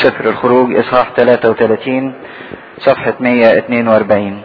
سفر الخروج اصحاح 33 صفحة 142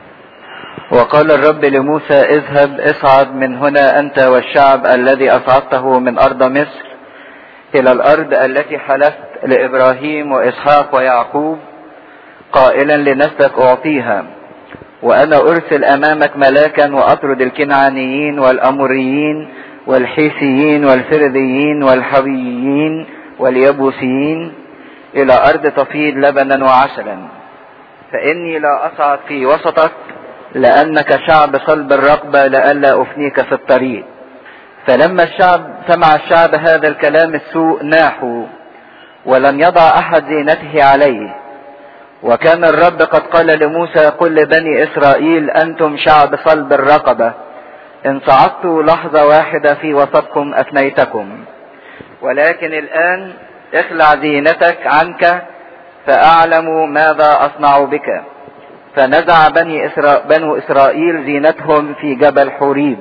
وقال الرب لموسى اذهب اصعد من هنا انت والشعب الذي اصعدته من ارض مصر الى الارض التي حلفت لابراهيم واسحاق ويعقوب قائلا لنسلك اعطيها وانا ارسل امامك ملاكا واطرد الكنعانيين والاموريين والحيثيين والفرذيين والحويين واليبوسيين الى ارض تفيض لبنا وعسلا فاني لا اصعد في وسطك لانك شعب صلب الرقبه لئلا افنيك في الطريق فلما الشعب سمع الشعب هذا الكلام السوء ناحوا ولم يضع احد زينته عليه وكان الرب قد قال لموسى قل لبني اسرائيل انتم شعب صلب الرقبه ان صعدت لحظه واحده في وسطكم افنيتكم ولكن الان اخلع زينتك عنك فاعلم ماذا اصنع بك فنزع بني إسرا... بنو اسرائيل زينتهم في جبل حوريب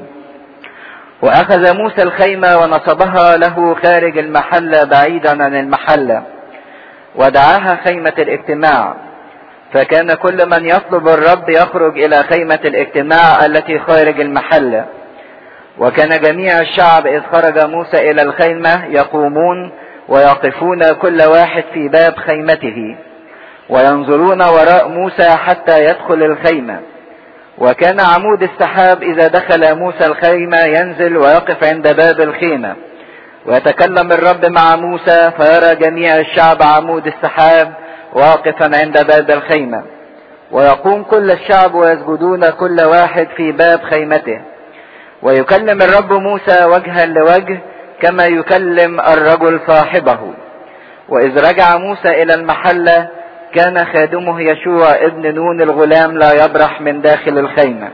واخذ موسى الخيمه ونصبها له خارج المحله بعيدا عن المحله ودعاها خيمه الاجتماع فكان كل من يطلب الرب يخرج الى خيمه الاجتماع التي خارج المحله وكان جميع الشعب اذ خرج موسى الى الخيمه يقومون ويقفون كل واحد في باب خيمته وينظرون وراء موسى حتى يدخل الخيمه وكان عمود السحاب اذا دخل موسى الخيمه ينزل ويقف عند باب الخيمه ويتكلم الرب مع موسى فيرى جميع الشعب عمود السحاب واقفا عند باب الخيمه ويقوم كل الشعب ويسجدون كل واحد في باب خيمته ويكلم الرب موسى وجها لوجه كما يكلم الرجل صاحبه واذ رجع موسى الى المحله كان خادمه يشوع ابن نون الغلام لا يبرح من داخل الخيمه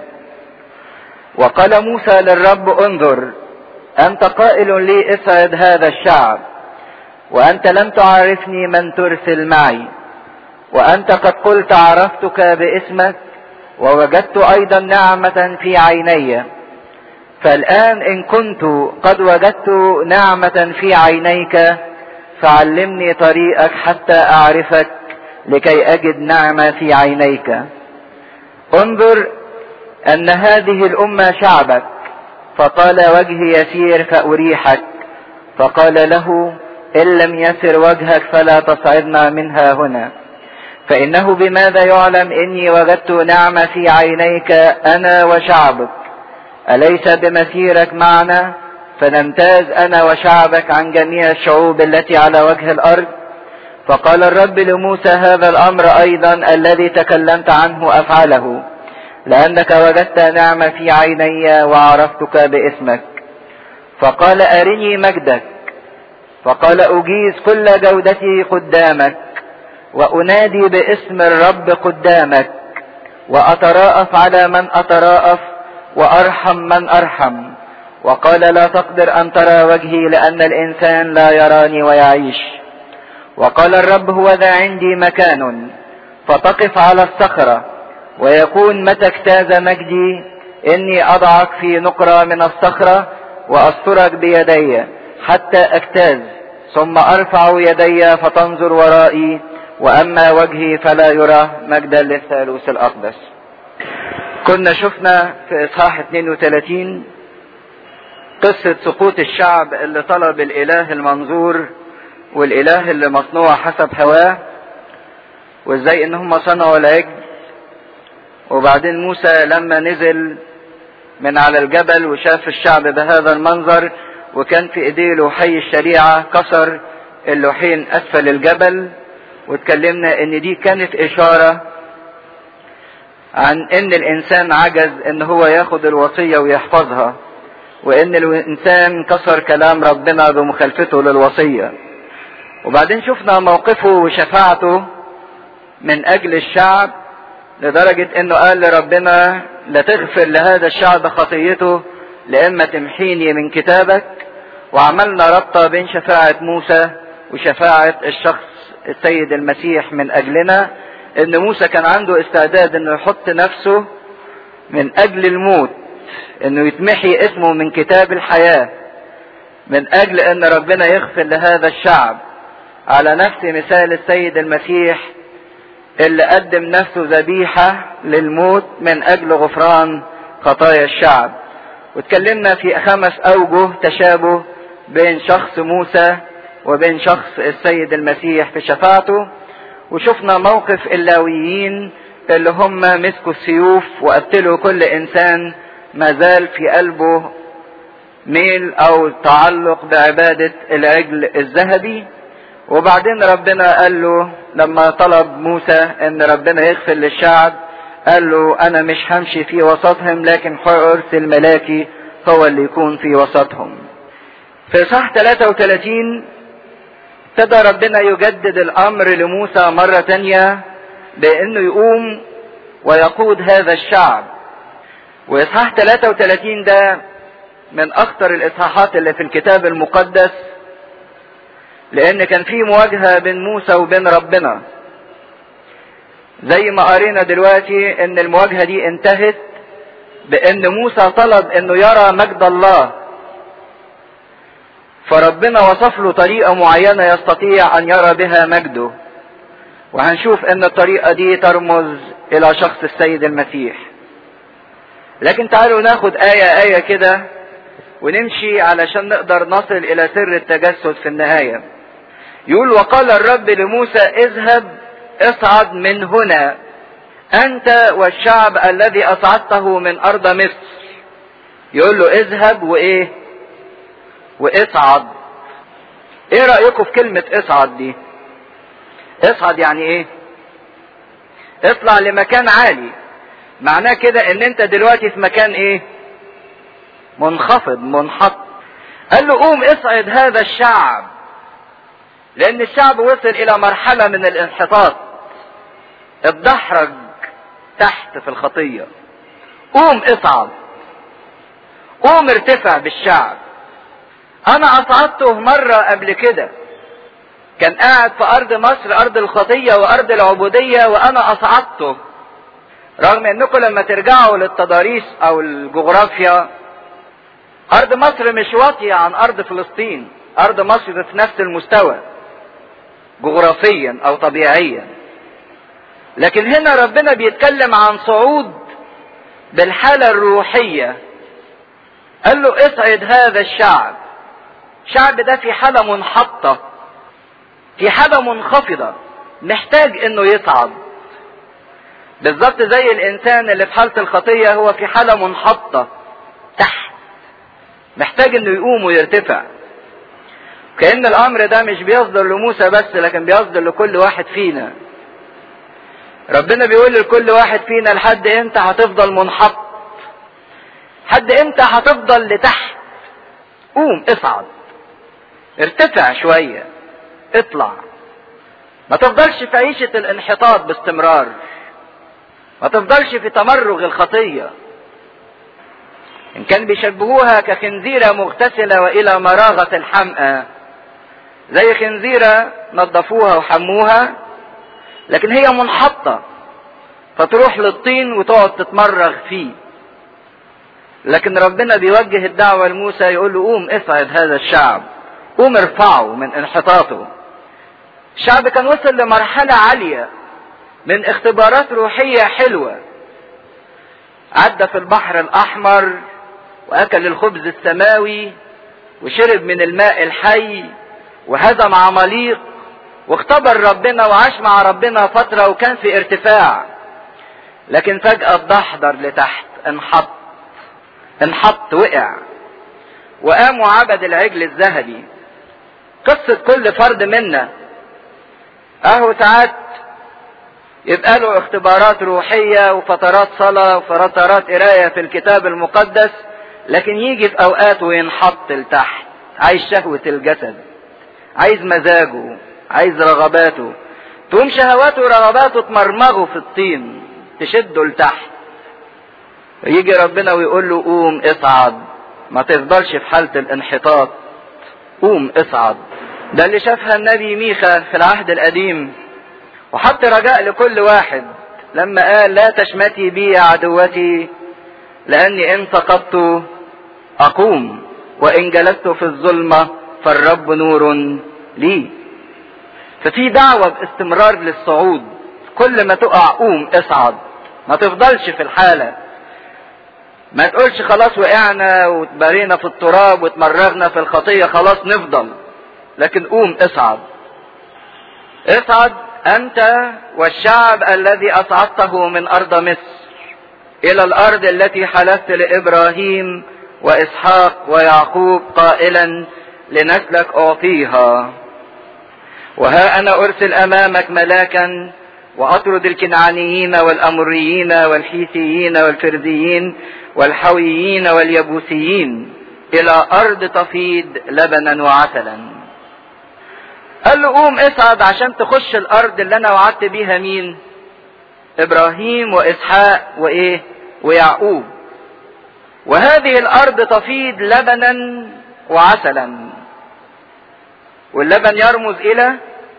وقال موسى للرب انظر انت قائل لي اسعد هذا الشعب وانت لم تعرفني من ترسل معي وانت قد قلت عرفتك باسمك ووجدت ايضا نعمه في عيني فالان ان كنت قد وجدت نعمه في عينيك فعلمني طريقك حتى اعرفك لكي اجد نعمه في عينيك انظر ان هذه الامه شعبك فقال وجهي يسير فاريحك فقال له ان لم يسر وجهك فلا تصعدنا منها هنا فانه بماذا يعلم اني وجدت نعمه في عينيك انا وشعبك اليس بمسيرك معنا فنمتاز انا وشعبك عن جميع الشعوب التي على وجه الارض فقال الرب لموسى هذا الامر ايضا الذي تكلمت عنه افعله لانك وجدت نعمه في عيني وعرفتك باسمك فقال ارني مجدك فقال اجيز كل جودتي قدامك وانادي باسم الرب قدامك واتراءف على من اتراءف وارحم من ارحم وقال لا تقدر ان ترى وجهي لان الانسان لا يراني ويعيش وقال الرب هو ذا عندي مكان فتقف على الصخره ويكون متى اجتاز مجدي اني اضعك في نقره من الصخره واسترك بيدي حتى اجتاز ثم ارفع يدي فتنظر ورائي واما وجهي فلا يرى مجدا للثالوث الاقدس كنا شفنا في اصحاح 32 قصة سقوط الشعب اللي طلب الاله المنظور والاله اللي مصنوع حسب هواه وازاي ان هم صنعوا العجل وبعدين موسى لما نزل من على الجبل وشاف الشعب بهذا المنظر وكان في ايديه لوحي الشريعة كسر اللوحين اسفل الجبل واتكلمنا ان دي كانت اشارة عن ان الانسان عجز ان هو ياخد الوصية ويحفظها وان الانسان كسر كلام ربنا بمخالفته للوصية وبعدين شفنا موقفه وشفاعته من اجل الشعب لدرجة انه قال لربنا لا تغفر لهذا الشعب خطيته لاما تمحيني من كتابك وعملنا ربطة بين شفاعة موسى وشفاعة الشخص السيد المسيح من اجلنا ان موسى كان عنده استعداد انه يحط نفسه من اجل الموت انه يتمحي اسمه من كتاب الحياة من اجل ان ربنا يغفر لهذا الشعب على نفس مثال السيد المسيح اللي قدم نفسه ذبيحة للموت من أجل غفران خطايا الشعب واتكلمنا في خمس أوجه تشابه بين شخص موسى وبين شخص السيد المسيح في شفاعته وشفنا موقف اللاويين اللي هم مسكوا السيوف وقتلوا كل انسان ما زال في قلبه ميل او تعلق بعبادة العجل الذهبي وبعدين ربنا قال له لما طلب موسى ان ربنا يغفر للشعب قال له انا مش همشي في وسطهم لكن هارسل ملاكي هو اللي يكون في وسطهم في صح 33 ابتدى ربنا يجدد الامر لموسى مرة تانية بانه يقوم ويقود هذا الشعب واصحاح 33 ده من اخطر الاصحاحات اللي في الكتاب المقدس لان كان في مواجهة بين موسى وبين ربنا زي ما قرينا دلوقتي ان المواجهة دي انتهت بان موسى طلب انه يرى مجد الله فربنا وصف له طريقة معينة يستطيع ان يرى بها مجده وهنشوف ان الطريقة دي ترمز الى شخص السيد المسيح لكن تعالوا ناخد آية آية كده ونمشي علشان نقدر نصل الى سر التجسد في النهاية يقول وقال الرب لموسى اذهب اصعد من هنا انت والشعب الذي اصعدته من ارض مصر يقول له اذهب وايه واصعد ايه رأيكم في كلمة اصعد دي اصعد يعني ايه اطلع لمكان عالي معناه كده ان انت دلوقتي في مكان ايه منخفض منحط قال له قوم اصعد هذا الشعب لان الشعب وصل الى مرحلة من الانحطاط اتدحرج تحت في الخطية قوم اصعد قوم ارتفع بالشعب انا اصعدته مرة قبل كده كان قاعد في ارض مصر ارض الخطية وارض العبودية وانا اصعدته رغم انكم لما ترجعوا للتضاريس او الجغرافيا ارض مصر مش واطية عن ارض فلسطين ارض مصر في نفس المستوى جغرافيا او طبيعيا لكن هنا ربنا بيتكلم عن صعود بالحالة الروحية قال له اصعد هذا الشعب الشعب ده في حالة منحطة في حالة منخفضة محتاج انه يصعد بالظبط زي الانسان اللي في حالة الخطية هو في حالة منحطة تحت محتاج انه يقوم ويرتفع كأن الامر ده مش بيصدر لموسى بس لكن بيصدر لكل واحد فينا ربنا بيقول لكل واحد فينا لحد امتى هتفضل منحط حد امتى هتفضل لتحت قوم اصعد ارتفع شوية اطلع ما تفضلش في عيشة الانحطاط باستمرار ما تفضلش في تمرغ الخطية ان كان بيشبهوها كخنزيرة مغتسلة والى مراغة الحمقى زي خنزيرة نظفوها وحموها لكن هي منحطة فتروح للطين وتقعد تتمرغ فيه لكن ربنا بيوجه الدعوة لموسى يقول له قوم اصعد هذا الشعب قوم ارفعه من انحطاطه الشعب كان وصل لمرحلة عالية من اختبارات روحية حلوة عدى في البحر الأحمر وأكل الخبز السماوي وشرب من الماء الحي وهزم عماليق واختبر ربنا وعاش مع ربنا فترة وكان في ارتفاع لكن فجأة اتدحضر لتحت انحط انحط وقع وقام وعبد العجل الذهبي قصة كل فرد منا اهو ساعات يبقى له اختبارات روحية وفترات صلاة وفترات قراية في الكتاب المقدس لكن يجي في اوقات وينحط لتحت عايز شهوة الجسد عايز مزاجه عايز رغباته تقوم شهواته ورغباته تمرمغه في الطين تشده لتحت يجي ربنا ويقول له قوم اصعد ما تفضلش في حالة الانحطاط قوم اصعد ده اللي شافها النبي ميخا في العهد القديم وحط رجاء لكل واحد لما قال لا تشمتي بي يا عدوتي لاني ان سقطت اقوم وان جلست في الظلمة فالرب نور لي ففي دعوة باستمرار للصعود كل ما تقع قوم اصعد ما تفضلش في الحالة ما تقولش خلاص وقعنا واتبرينا في التراب واتمرغنا في الخطية خلاص نفضل لكن قوم اصعد اصعد انت والشعب الذي اصعدته من ارض مصر الى الارض التي حلفت لابراهيم واسحاق ويعقوب قائلا لنسلك اعطيها وها انا ارسل امامك ملاكا واطرد الكنعانيين والامريين والحيثيين والفرزيين والحويين واليبوسيين الى ارض تفيض لبنا وعسلا قال له قوم اصعد عشان تخش الارض اللي انا وعدت بيها مين ابراهيم واسحاق وايه ويعقوب وهذه الارض تفيض لبنا وعسلا واللبن يرمز الى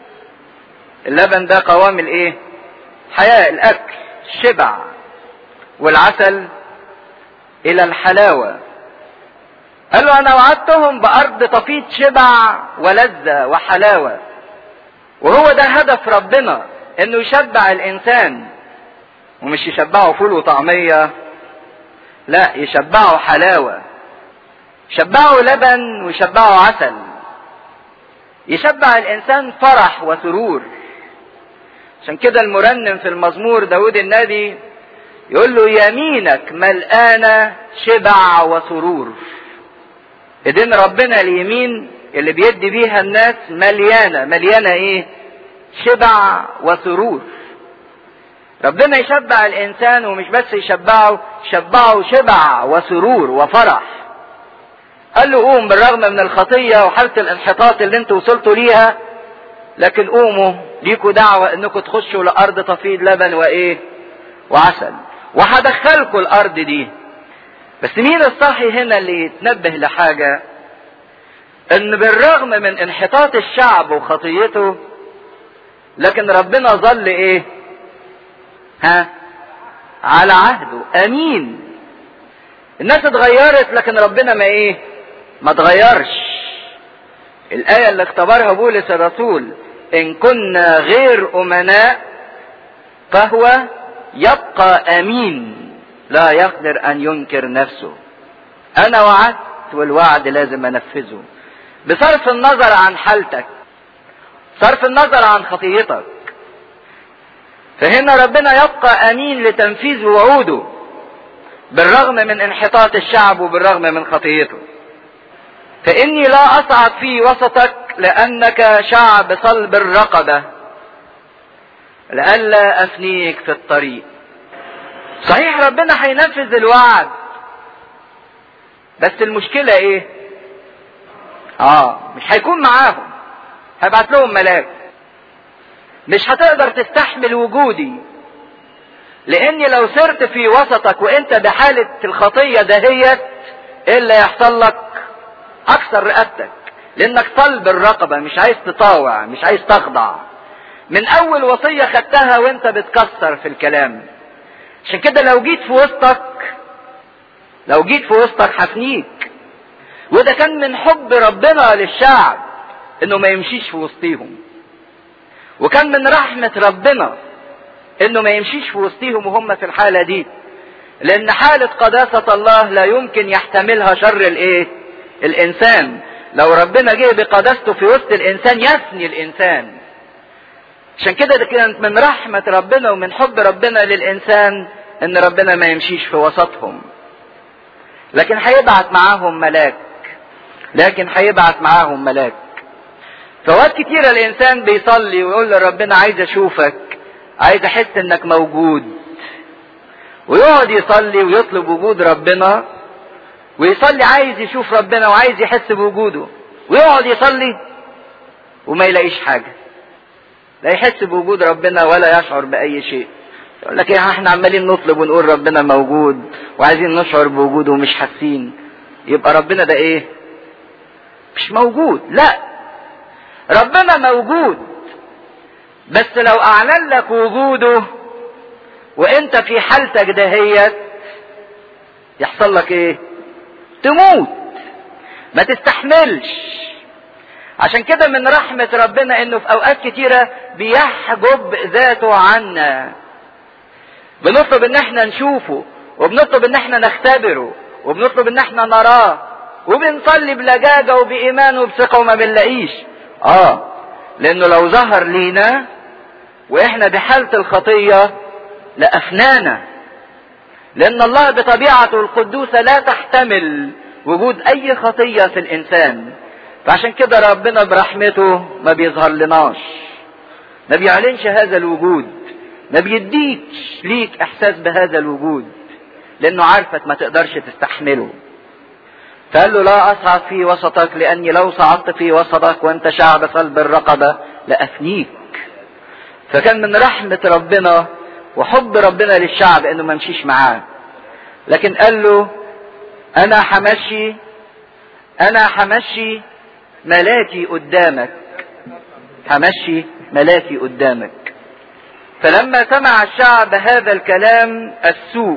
اللبن ده قوام الايه حياة الاكل الشبع والعسل الى الحلاوة قال له انا وعدتهم بارض تفيض شبع ولذة وحلاوة وهو ده هدف ربنا انه يشبع الانسان ومش يشبعه فول وطعمية لا يشبعه حلاوة يشبعه لبن ويشبعه عسل يشبع الانسان فرح وسرور عشان كده المرنم في المزمور داود النبي يقول له يمينك ملقانة شبع وسرور ايدين ربنا اليمين اللي بيدي بيها الناس مليانة مليانة ايه شبع وسرور ربنا يشبع الانسان ومش بس يشبعه يشبعه شبع وسرور وفرح قال له قوم بالرغم من الخطية وحالة الانحطاط اللي انتوا وصلتوا ليها لكن قوموا ليكوا دعوة انكم تخشوا لارض تفيض لبن وايه وعسل وهدخلكوا الارض دي بس مين الصحي هنا اللي يتنبه لحاجة ان بالرغم من انحطاط الشعب وخطيته لكن ربنا ظل ايه ها على عهده امين الناس اتغيرت لكن ربنا ما ايه ما اتغيرش الآية اللي اختبرها بولس الرسول إن كنا غير أمناء فهو يبقى أمين لا يقدر أن ينكر نفسه أنا وعدت والوعد لازم أنفذه بصرف النظر عن حالتك صرف النظر عن خطيتك فهنا ربنا يبقى أمين لتنفيذ وعوده بالرغم من انحطاط الشعب وبالرغم من خطيته فإني لا أصعد في وسطك لأنك شعب صلب الرقبة لئلا أفنيك في الطريق صحيح ربنا هينفذ الوعد بس المشكلة ايه اه مش هيكون معاهم هيبعت لهم ملاك مش هتقدر تستحمل وجودي لاني لو سرت في وسطك وانت بحالة الخطية دهيت ايه اللي يحصل لك اكثر رقبتك لانك صلب الرقبة مش عايز تطاوع مش عايز تخضع من اول وصية خدتها وانت بتكسر في الكلام عشان كده لو جيت في وسطك لو جيت في وسطك هفنيك وده كان من حب ربنا للشعب انه ما يمشيش في وسطيهم وكان من رحمة ربنا انه ما يمشيش في وسطيهم وهم في الحالة دي لان حالة قداسة الله لا يمكن يحتملها شر الايه الانسان لو ربنا جه بقداسته في وسط الانسان يفني الانسان عشان كده ده كانت من رحمة ربنا ومن حب ربنا للإنسان إن ربنا ما يمشيش في وسطهم. لكن هيبعت معاهم ملاك. لكن هيبعت معاهم ملاك. فوقت كتيرة الإنسان بيصلي ويقول لربنا عايز أشوفك، عايز أحس إنك موجود. ويقعد يصلي ويطلب وجود ربنا ويصلي عايز يشوف ربنا وعايز يحس بوجوده ويقعد يصلي وما يلاقيش حاجه لا يحس بوجود ربنا ولا يشعر بأي شيء يقول لك ايه احنا عمالين نطلب ونقول ربنا موجود وعايزين نشعر بوجوده ومش حاسين يبقى ربنا ده ايه مش موجود لا ربنا موجود بس لو اعلن لك وجوده وانت في حالتك دهيت يحصل لك ايه تموت ما تستحملش عشان كده من رحمة ربنا انه في اوقات كتيرة بيحجب ذاته عنا بنطلب ان احنا نشوفه وبنطلب ان احنا نختبره وبنطلب ان احنا نراه وبنصلي بلجاجة وبإيمان وبثقة وما بنلاقيش اه لانه لو ظهر لينا واحنا بحالة الخطية لأفنانا لأن الله بطبيعته القدوسة لا تحتمل وجود أي خطية في الإنسان فعشان كده ربنا برحمته ما بيظهر لناش ما بيعلنش هذا الوجود ما بيديكش ليك إحساس بهذا الوجود لأنه عارفك ما تقدرش تستحمله فقال له لا أصعد في وسطك لأني لو صعدت في وسطك وأنت شعب صلب الرقبة لأفنيك فكان من رحمة ربنا وحب ربنا للشعب انه ما مشيش معاه لكن قال له انا همشي انا همشي ملاكي قدامك همشي ملاكي قدامك فلما سمع الشعب هذا الكلام السوء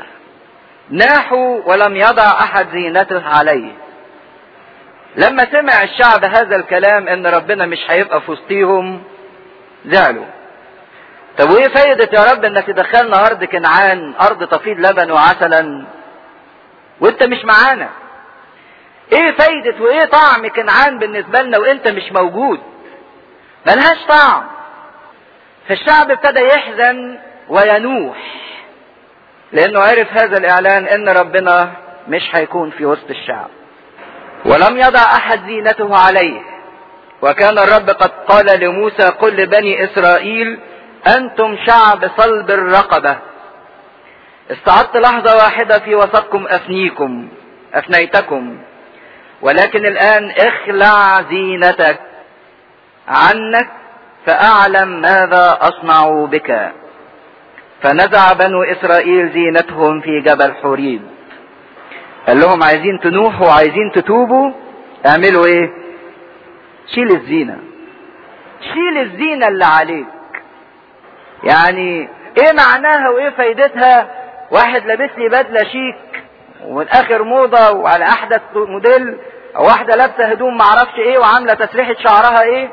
ناحوا ولم يضع احد زينته عليه لما سمع الشعب هذا الكلام ان ربنا مش هيبقى في وسطيهم زعلوا طب وايه فايدة يا رب انك تدخلنا ارض كنعان ارض تفيض لبن وعسلا وانت مش معانا ايه فايدة وايه طعم كنعان بالنسبة لنا وانت مش موجود ملهاش طعم فالشعب ابتدى يحزن وينوح لانه عرف هذا الاعلان ان ربنا مش هيكون في وسط الشعب ولم يضع احد زينته عليه وكان الرب قد قال لموسى قل لبني اسرائيل انتم شعب صلب الرقبة استعدت لحظة واحدة في وسطكم افنيكم افنيتكم ولكن الان اخلع زينتك عنك فاعلم ماذا اصنع بك فنزع بنو اسرائيل زينتهم في جبل حوريب قال لهم عايزين تنوحوا وعايزين تتوبوا اعملوا ايه شيل الزينة شيل الزينة اللي عليك يعني ايه معناها وايه فايدتها واحد لابس لي بدله شيك ومن اخر موضه وعلى احدث موديل او واحده لابسه هدوم معرفش ايه وعامله تسريحه شعرها ايه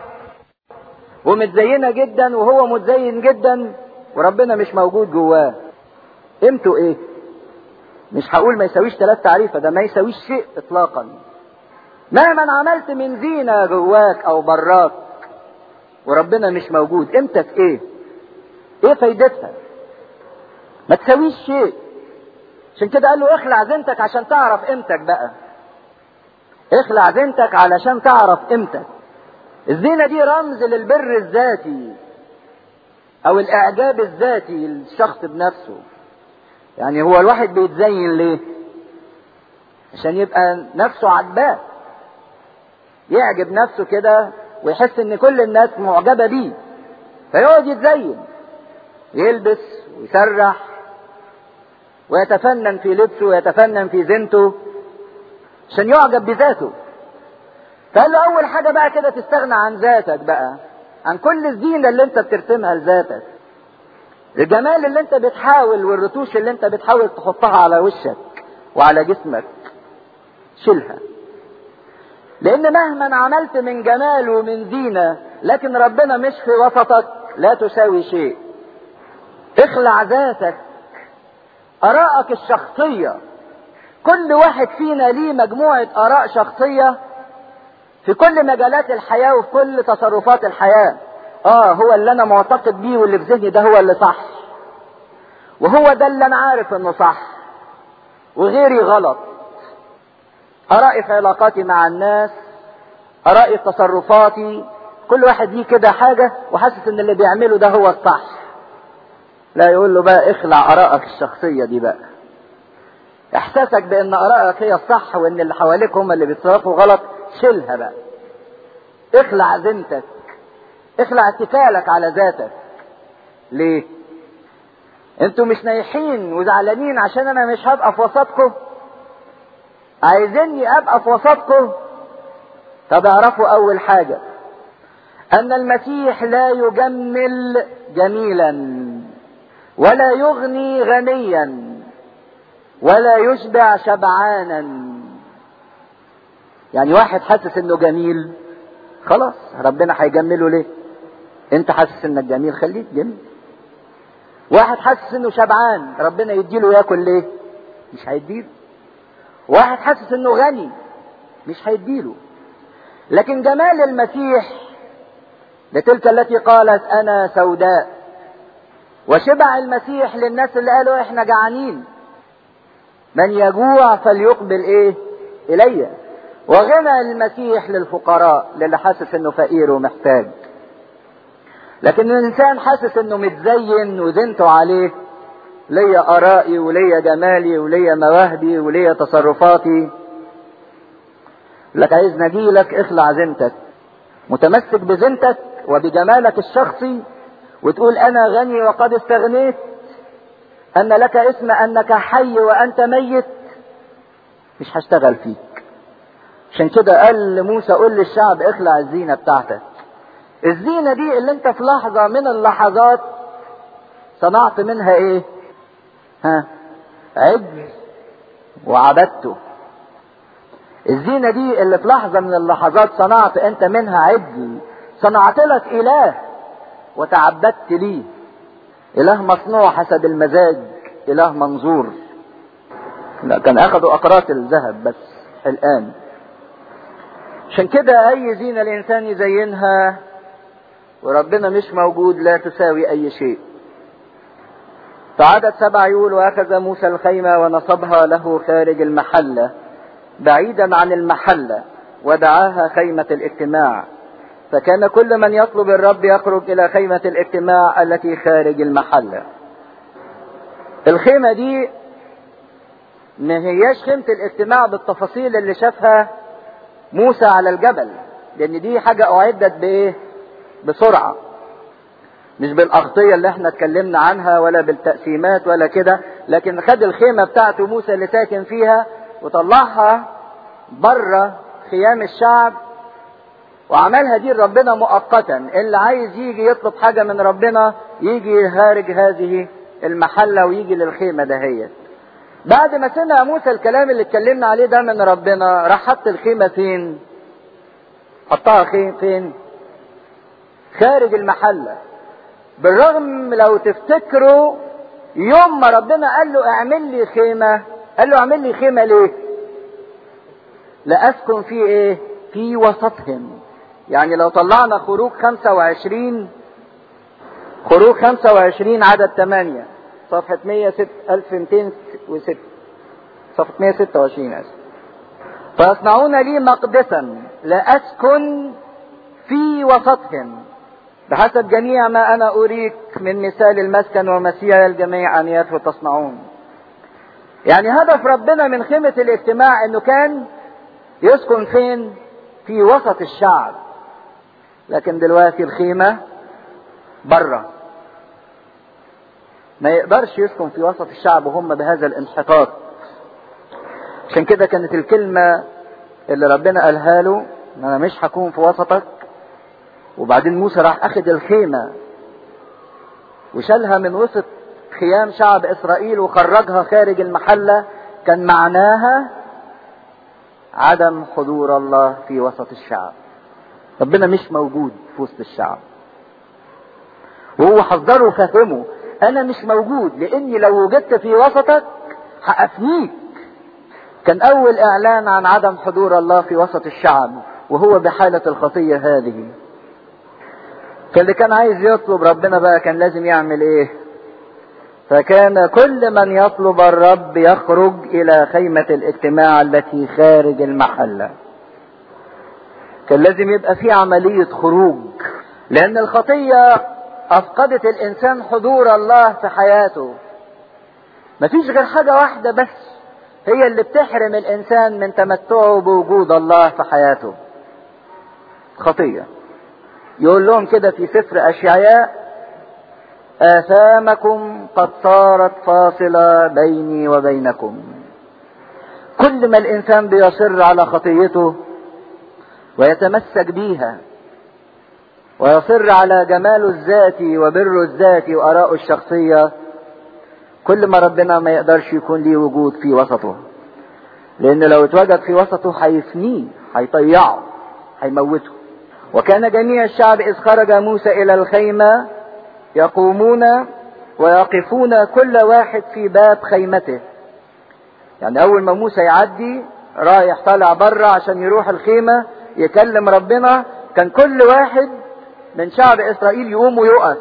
ومتزينه جدا وهو متزين جدا وربنا مش موجود جواه قيمته ايه مش هقول ما يساويش ثلاث تعريفه ده ما يساويش شيء اطلاقا مهما عملت من زينه جواك او براك وربنا مش موجود قيمتك ايه ايه فايدتها ما تساويش شيء عشان كده قال له اخلع زينتك عشان تعرف قيمتك بقى اخلع زينتك علشان تعرف قيمتك الزينة دي رمز للبر الذاتي او الاعجاب الذاتي للشخص بنفسه يعني هو الواحد بيتزين ليه عشان يبقى نفسه عجباه يعجب نفسه كده ويحس ان كل الناس معجبة بيه فيقعد يتزين يلبس ويسرح ويتفنن في لبسه ويتفنن في زينته عشان يعجب بذاته فقال له اول حاجة بقى كده تستغنى عن ذاتك بقى عن كل الزينة اللي انت بترسمها لذاتك الجمال اللي انت بتحاول والرتوش اللي انت بتحاول تحطها على وشك وعلى جسمك شيلها لان مهما عملت من جمال ومن زينة لكن ربنا مش في وسطك لا تساوي شيء اخلع ذاتك ارائك الشخصية كل واحد فينا ليه مجموعة اراء شخصية في كل مجالات الحياة وفي كل تصرفات الحياة اه هو اللي انا معتقد بيه واللي في ذهني ده هو اللي صح وهو ده اللي انا عارف انه صح وغيري غلط ارائي في علاقاتي مع الناس ارائي في تصرفاتي كل واحد ليه كده حاجة وحاسس ان اللي بيعمله ده هو الصح لا يقول له بقى اخلع ارائك الشخصية دي بقى احساسك بان ارائك هي الصح وان اللي حواليك هم اللي بيتصرفوا غلط شيلها بقى اخلع ذمتك اخلع اتكالك على ذاتك ليه انتوا مش نايحين وزعلانين عشان انا مش هبقى في وسطكم عايزيني ابقى في وسطكم طب اعرفوا اول حاجة ان المسيح لا يجمل جميلا ولا يغني غنيا ولا يشبع شبعانا يعني واحد حاسس انه جميل خلاص ربنا هيجمله ليه انت حاسس انك جميل خليك جميل واحد حاسس انه شبعان ربنا يديله ياكل ليه مش هيديله واحد حاسس انه غني مش هيديله لكن جمال المسيح لتلك التي قالت انا سوداء وشبع المسيح للناس اللي قالوا احنا جعانين من يجوع فليقبل ايه الي وغنى المسيح للفقراء للي حاسس انه فقير ومحتاج لكن الانسان حاسس انه متزين وزنته عليه ليا ارائي وليا جمالي وليا مواهبي وليا تصرفاتي لك عايز نجيلك اخلع زينتك متمسك بزينتك وبجمالك الشخصي وتقول انا غني وقد استغنيت ان لك اسم انك حي وانت ميت مش هشتغل فيك عشان كده قال لموسى قول للشعب اخلع الزينه بتاعتك الزينه دي اللي انت في لحظه من اللحظات صنعت منها ايه ها عجل وعبدته الزينة دي اللي في لحظة من اللحظات صنعت انت منها عجل صنعت لك اله وتعبدت ليه اله مصنوع حسب المزاج اله منظور لا كان اخذوا اقراط الذهب بس الان عشان كده اي زينة الانسان يزينها وربنا مش موجود لا تساوي اي شيء فعدد سبع يقول واخذ موسى الخيمة ونصبها له خارج المحلة بعيدا عن المحلة ودعاها خيمة الاجتماع فكان كل من يطلب الرب يخرج إلى خيمة الاجتماع التي خارج المحلة الخيمة دي ما هياش خيمة الاجتماع بالتفاصيل اللي شافها موسى على الجبل لأن دي حاجة أعدت بإيه؟ بسرعة مش بالأغطية اللي احنا اتكلمنا عنها ولا بالتقسيمات ولا كده لكن خد الخيمة بتاعته موسى اللي ساكن فيها وطلعها بره خيام الشعب وعملها دي ربنا مؤقتا اللي عايز يجي يطلب حاجة من ربنا يجي خارج هذه المحلة ويجي للخيمة دهيت بعد ما سمع موسى الكلام اللي اتكلمنا عليه ده من ربنا راح حط الخيمة فين حطها خيم فين خارج المحلة بالرغم لو تفتكروا يوم ما ربنا قال له اعمل لي خيمة قال له اعمل لي خيمة ليه لأسكن في ايه في وسطهم يعني لو طلعنا خروج 25 خروج 25 عدد 8 صفحة 1206 صفحة 126 اسف فيصنعون لي مقدسا لأسكن في وسطهم بحسب جميع ما أنا أريك من مثال المسكن ومسيح الجميع أن يدخل تصنعون يعني هدف ربنا من خيمة الاجتماع انه كان يسكن فين في وسط الشعب لكن دلوقتي الخيمة بره ما يقدرش يسكن في وسط الشعب وهم بهذا الانحطاط عشان كده كانت الكلمة اللي ربنا قالها له ان انا مش هكون في وسطك وبعدين موسى راح اخد الخيمة وشالها من وسط خيام شعب اسرائيل وخرجها خارج المحلة كان معناها عدم حضور الله في وسط الشعب ربنا مش موجود في وسط الشعب وهو حذره وفهمه انا مش موجود لاني لو وجدت في وسطك هافنيك كان اول اعلان عن عدم حضور الله في وسط الشعب وهو بحالة الخطية هذه فاللي كان عايز يطلب ربنا بقى كان لازم يعمل ايه فكان كل من يطلب الرب يخرج الى خيمة الاجتماع التي خارج المحلة كان لازم يبقى في عملية خروج لان الخطية افقدت الانسان حضور الله في حياته مفيش غير حاجة واحدة بس هي اللي بتحرم الانسان من تمتعه بوجود الله في حياته خطية يقول لهم كده في سفر اشعياء آثامكم قد صارت فاصلة بيني وبينكم كل ما الإنسان بيصر على خطيته ويتمسك بيها ويصر على جماله الذاتي وبره الذاتي وآراءه الشخصية كل ما ربنا ما يقدرش يكون ليه وجود في وسطه لأن لو اتوجد في وسطه هيفنيه هيطيعه هيموته وكان جميع الشعب إذ خرج موسى إلى الخيمة يقومون ويقفون كل واحد في باب خيمته يعني أول ما موسى يعدي رايح طالع بره عشان يروح الخيمة يكلم ربنا كان كل واحد من شعب إسرائيل يقوم ويقف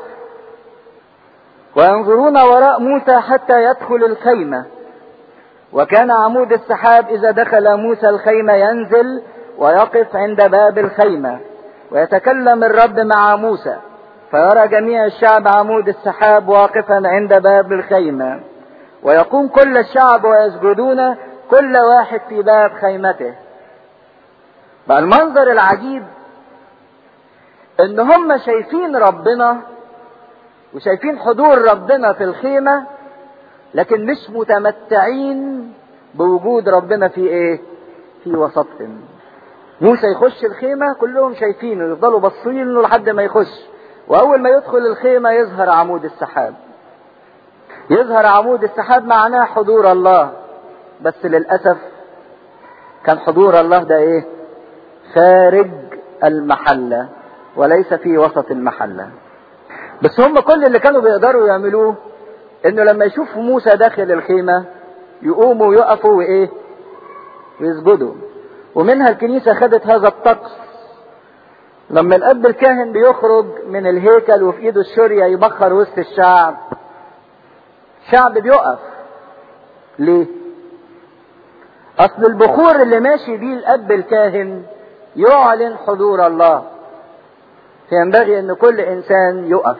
وينظرون وراء موسى حتى يدخل الخيمة وكان عمود السحاب إذا دخل موسى الخيمة ينزل ويقف عند باب الخيمة ويتكلم الرب مع موسى فيرى جميع الشعب عمود السحاب واقفا عند باب الخيمة ويقوم كل الشعب ويسجدون كل واحد في باب خيمته بقى المنظر العجيب ان هم شايفين ربنا وشايفين حضور ربنا في الخيمة لكن مش متمتعين بوجود ربنا في ايه في وسطهم موسى يخش الخيمة كلهم شايفينه يفضلوا باصين له لحد ما يخش واول ما يدخل الخيمة يظهر عمود السحاب يظهر عمود السحاب معناه حضور الله بس للأسف كان حضور الله ده ايه خارج المحلة وليس في وسط المحلة بس هم كل اللي كانوا بيقدروا يعملوه انه لما يشوفوا موسى داخل الخيمة يقوموا ويقفوا وايه ويسجدوا ومنها الكنيسة خدت هذا الطقس لما الاب الكاهن بيخرج من الهيكل وفي ايده الشرية يبخر وسط الشعب الشعب بيقف ليه اصل البخور اللي ماشي بيه الاب الكاهن يعلن حضور الله فينبغي ان كل انسان يقف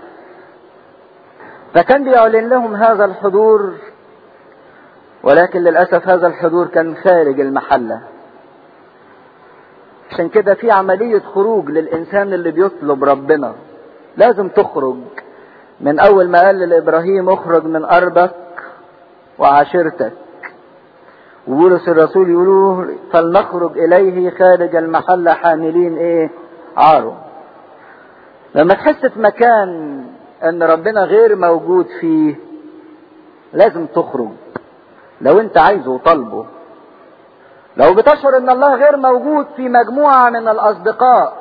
فكان بيعلن لهم هذا الحضور ولكن للاسف هذا الحضور كان خارج المحله عشان كده في عمليه خروج للانسان اللي بيطلب ربنا لازم تخرج من اول ما قال لابراهيم اخرج من ارضك وعشيرتك وبولس الرسول يقولوا فلنخرج اليه خارج المحله حاملين ايه عاره لما تحس في مكان ان ربنا غير موجود فيه لازم تخرج لو انت عايزه وطالبه لو بتشعر ان الله غير موجود في مجموعة من الاصدقاء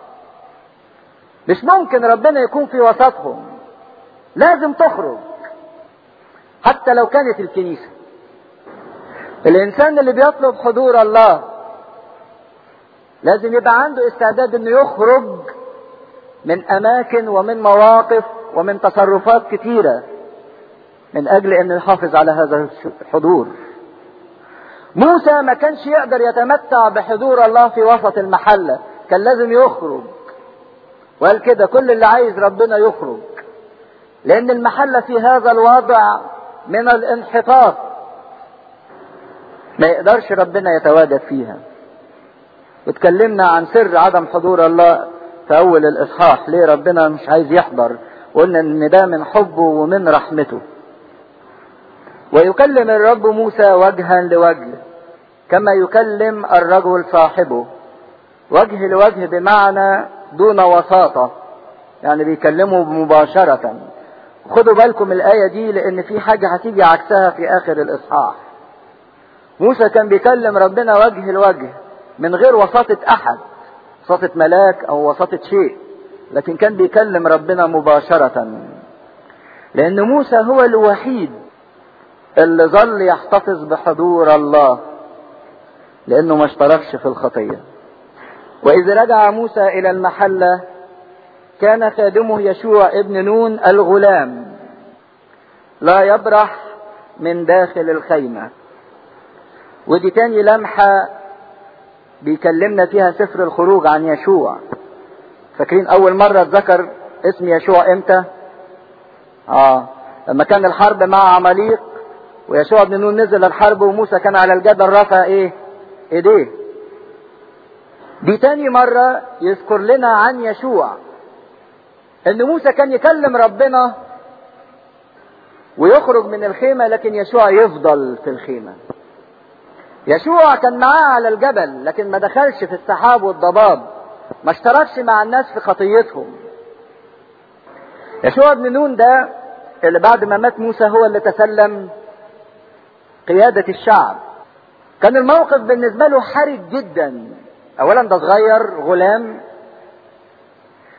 مش ممكن ربنا يكون في وسطهم لازم تخرج حتى لو كانت الكنيسة الانسان اللي بيطلب حضور الله لازم يبقى عنده استعداد انه يخرج من اماكن ومن مواقف ومن تصرفات كتيره من اجل انه يحافظ على هذا الحضور موسى ما كانش يقدر يتمتع بحضور الله في وسط المحله كان لازم يخرج وقال كده كل اللي عايز ربنا يخرج لان المحله في هذا الوضع من الانحطاط ما يقدرش ربنا يتواجد فيها واتكلمنا عن سر عدم حضور الله في اول الاصحاح ليه ربنا مش عايز يحضر قلنا ان ده من حبه ومن رحمته ويكلم الرب موسى وجها لوجه كما يكلم الرجل صاحبه وجه لوجه بمعنى دون وساطة يعني بيكلمه مباشرة خدوا بالكم الآية دي لأن في حاجة هتيجي عكسها في آخر الإصحاح موسى كان بيكلم ربنا وجه لوجه من غير وساطة أحد وساطة ملاك أو وساطة شيء لكن كان بيكلم ربنا مباشرة لأن موسى هو الوحيد اللي ظل يحتفظ بحضور الله لأنه ما اشتركش في الخطية وإذ رجع موسى إلى المحلة كان خادمه يشوع ابن نون الغلام لا يبرح من داخل الخيمة ودي تاني لمحة بيكلمنا فيها سفر الخروج عن يشوع فاكرين اول مرة اتذكر اسم يشوع امتى اه لما كان الحرب مع عماليق ويشوع بن نون نزل الحرب وموسى كان على الجبل رفع ايه ايديه دي تاني مرة يذكر لنا عن يشوع ان موسى كان يكلم ربنا ويخرج من الخيمة لكن يشوع يفضل في الخيمة يشوع كان معاه على الجبل لكن ما دخلش في السحاب والضباب ما اشتركش مع الناس في خطيتهم يشوع بن نون ده اللي بعد ما مات موسى هو اللي تسلم قيادة الشعب كان الموقف بالنسبة له حرج جدا اولا ده صغير غلام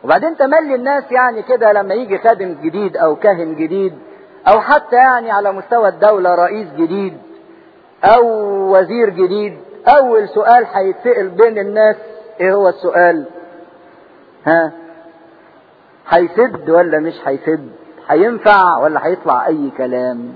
وبعدين تملي الناس يعني كده لما يجي خادم جديد او كاهن جديد او حتى يعني على مستوى الدولة رئيس جديد او وزير جديد اول سؤال هيتسأل بين الناس ايه هو السؤال ها هيسد ولا مش هيسد هينفع ولا هيطلع اي كلام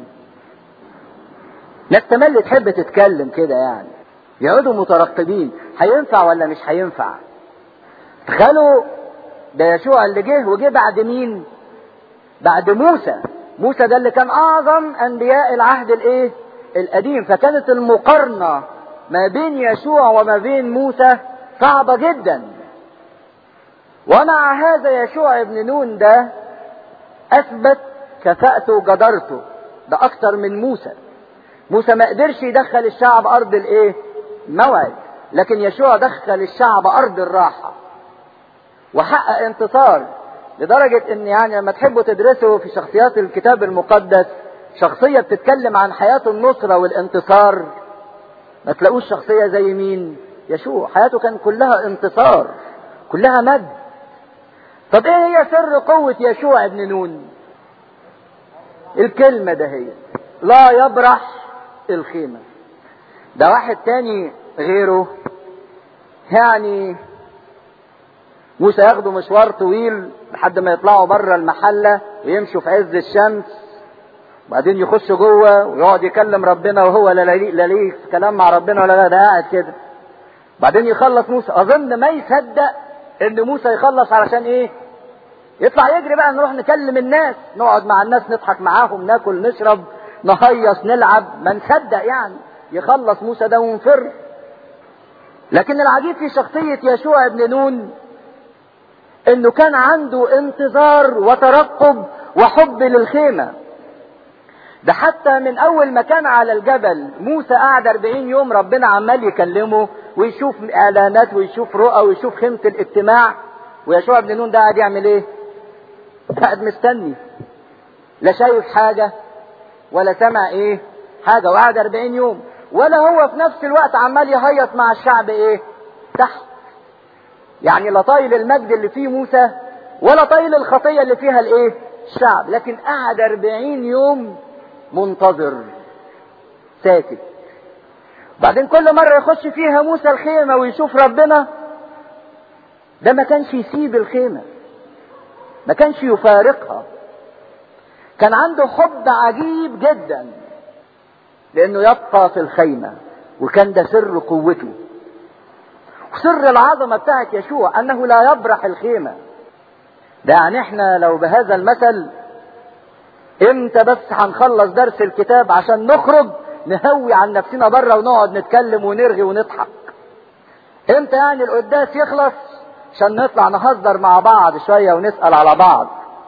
ناس تملي تحب تتكلم كده يعني يقعدوا مترقبين هينفع ولا مش هينفع تخيلوا ده يشوع اللي جه وجه بعد مين بعد موسى موسى ده اللي كان اعظم انبياء العهد الايه القديم فكانت المقارنه ما بين يشوع وما بين موسى صعبه جدا ومع هذا يشوع ابن نون ده اثبت كفاءته وجدارته ده اكتر من موسى موسى ما قدرش يدخل الشعب ارض الايه موعد لكن يشوع دخل الشعب ارض الراحه وحقق انتصار لدرجة ان يعني لما تحبوا تدرسوا في شخصيات الكتاب المقدس شخصية بتتكلم عن حياة النصرة والانتصار ما تلاقوش شخصية زي مين يشوع حياته كان كلها انتصار كلها مجد طب ايه هي سر قوة يشوع ابن نون الكلمة ده هي لا يبرح الخيمة ده واحد تاني غيره يعني موسى ياخدوا مشوار طويل لحد ما يطلعوا بره المحلة ويمشوا في عز الشمس وبعدين يخشوا جوه ويقعد يكلم ربنا وهو لا ليه لا ليه كلام مع ربنا ولا لا ده قاعد كده بعدين يخلص موسى اظن ما يصدق ان موسى يخلص علشان ايه يطلع يجري بقى نروح نكلم الناس نقعد مع الناس نضحك معاهم ناكل نشرب نهيص نلعب ما نصدق يعني يخلص موسى ده ونفر لكن العجيب في شخصية يشوع ابن نون انه كان عنده انتظار وترقب وحب للخيمة ده حتى من اول ما كان على الجبل موسى قعد 40 يوم ربنا عمال يكلمه ويشوف اعلانات ويشوف رؤى ويشوف خيمة الاجتماع ويشوع ابن نون ده قاعد يعمل ايه قاعد مستني لا شايف حاجة ولا سمع ايه حاجة وقعد 40 يوم ولا هو في نفس الوقت عمال يهيص مع الشعب ايه تحت يعني لا طايل المجد اللي فيه موسى ولا طايل الخطية اللي فيها الايه الشعب لكن قعد 40 يوم منتظر ساكت بعدين كل مرة يخش فيها موسى الخيمة ويشوف ربنا ده ما كانش يسيب الخيمة ما كانش يفارقها كان عنده حب عجيب جدا لانه يبقى في الخيمة وكان ده سر قوته وسر العظمة بتاعت يشوع انه لا يبرح الخيمة ده يعني احنا لو بهذا المثل امتى بس هنخلص درس الكتاب عشان نخرج نهوي عن نفسنا بره ونقعد نتكلم ونرغي ونضحك امتى يعني القداس يخلص عشان نطلع نهزر مع بعض شوية ونسأل على بعض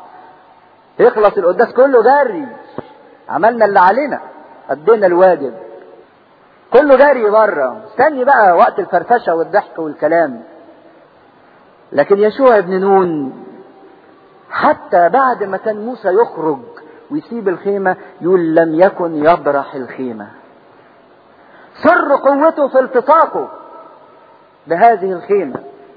يخلص القداس كله جري عملنا اللي علينا ادينا الواجب كله جري بره استني بقى وقت الفرفشه والضحك والكلام لكن يشوع ابن نون حتى بعد ما كان موسى يخرج ويسيب الخيمه يقول لم يكن يبرح الخيمه سر قوته في التصاقه بهذه الخيمه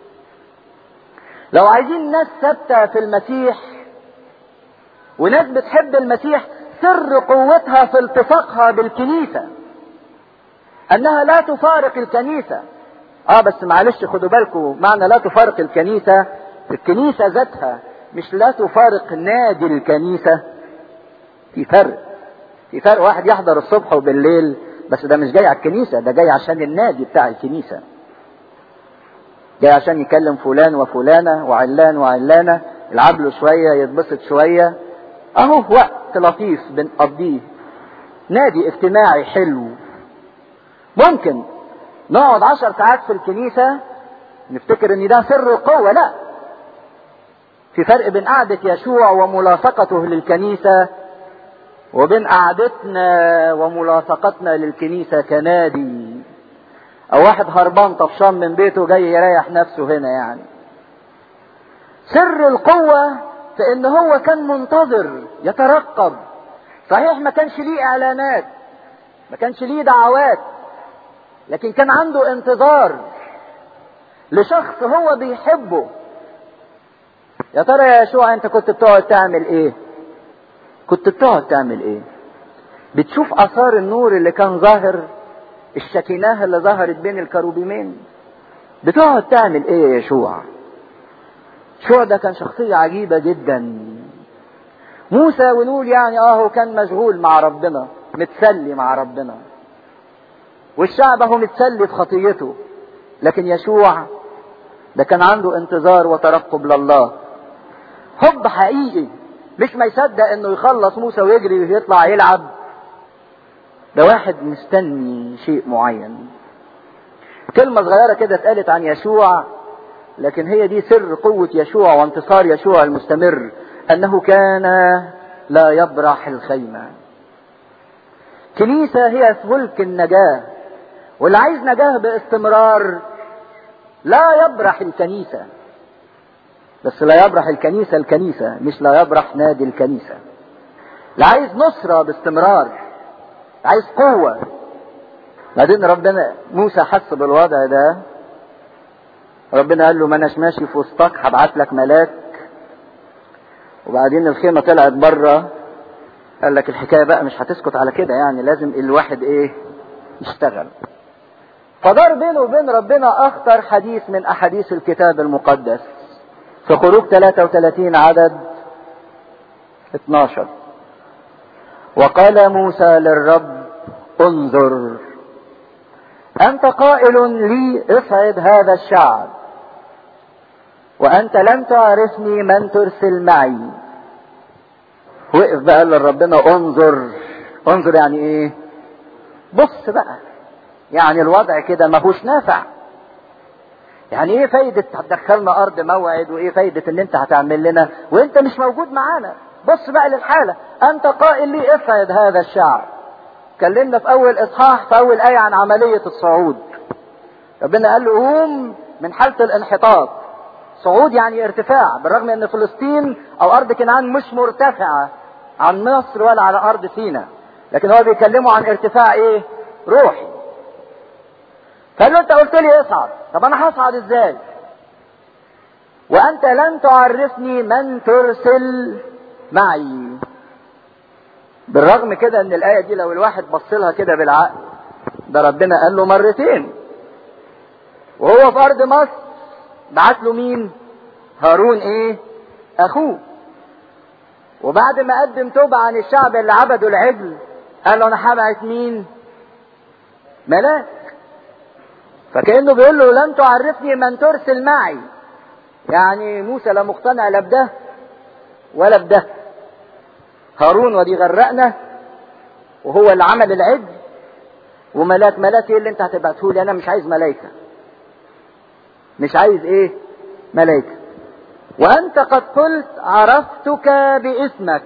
لو عايزين ناس ثابته في المسيح وناس بتحب المسيح سر قوتها في التصاقها بالكنيسة انها لا تفارق الكنيسة اه بس معلش خدوا بالكم معنى لا تفارق الكنيسة الكنيسة ذاتها مش لا تفارق نادي الكنيسة في فرق في فرق واحد يحضر الصبح وبالليل بس ده مش جاي على الكنيسة ده جاي عشان النادي بتاع الكنيسة جاي عشان يكلم فلان وفلانة وعلان وعلانة يلعب له شوية يتبسط شوية اهو وقت لطيف بنقضيه نادي اجتماعي حلو ممكن نقعد عشر ساعات في الكنيسة نفتكر ان ده سر قوة لا في فرق بين قعدة يشوع وملاصقته للكنيسة وبين قعدتنا وملاصقتنا للكنيسة كنادي او واحد هربان طفشان من بيته جاي يريح نفسه هنا يعني سر القوة في ان هو كان منتظر يترقب صحيح ما كانش ليه اعلانات ما كانش ليه دعوات لكن كان عنده انتظار لشخص هو بيحبه يا ترى يا يشوع انت كنت بتقعد تعمل ايه كنت بتقعد تعمل ايه بتشوف اثار النور اللي كان ظاهر الشكيناه اللي ظهرت بين الكروبيمين بتقعد تعمل ايه يا يشوع يشوع ده كان شخصية عجيبة جدا موسى ونقول يعني اه هو كان مشغول مع ربنا متسلي مع ربنا والشعب هو متسلي في خطيته لكن يشوع ده كان عنده انتظار وترقب لله حب حقيقي مش ما يصدق انه يخلص موسى ويجري ويطلع يلعب ده واحد مستني شيء معين كلمة صغيرة كده اتقالت عن يشوع لكن هي دي سر قوة يشوع وانتصار يشوع المستمر انه كان لا يبرح الخيمة كنيسة هي فلك النجاة واللي عايز نجاة باستمرار لا يبرح الكنيسة بس لا يبرح الكنيسة الكنيسة مش لا يبرح نادي الكنيسة اللي عايز نصرة باستمرار عايز قوة بعدين ربنا موسى حس بالوضع ده ربنا قال له ما اناش ماشي في وسطك هبعت لك ملاك وبعدين الخيمة طلعت بره قال لك الحكاية بقى مش هتسكت على كده يعني لازم الواحد ايه يشتغل فدار بينه وبين ربنا اخطر حديث من احاديث الكتاب المقدس في خروج 33 عدد 12 وقال موسى للرب انظر انت قائل لي اصعد هذا الشعب وانت لم تعرفني من ترسل معي وقف بقى قال لربنا انظر انظر يعني ايه بص بقى يعني الوضع كده ما هوش نافع يعني ايه فايدة هتدخلنا ارض موعد وايه فايدة ان انت هتعمل لنا وانت مش موجود معانا بص بقى للحالة انت قائل لي اصعد هذا الشعب اتكلمنا في اول اصحاح في اول ايه عن عملية الصعود ربنا قال له قوم من حالة الانحطاط صعود يعني ارتفاع بالرغم ان فلسطين او ارض كنعان مش مرتفعة عن مصر ولا على ارض سيناء لكن هو بيكلمه عن ارتفاع ايه روحي فقال له انت قلت لي اصعد طب انا هصعد ازاي وانت لن تعرفني من ترسل معي بالرغم كده ان الايه دي لو الواحد بص لها كده بالعقل ده ربنا قال له مرتين وهو في ارض مصر بعت له مين هارون ايه اخوه وبعد ما قدم توبة عن الشعب اللي عبدوا العجل قال له انا هبعت مين ملاك فكأنه بيقول له لن تعرفني من ترسل معي يعني موسى لا مقتنع لا بده ولا بده هارون ودي غرقنا وهو اللي عمل العجل وملاك ملاك ايه اللي انت هتبعته لي انا مش عايز ملائكه مش عايز ايه ملائكه وانت قد قلت عرفتك باسمك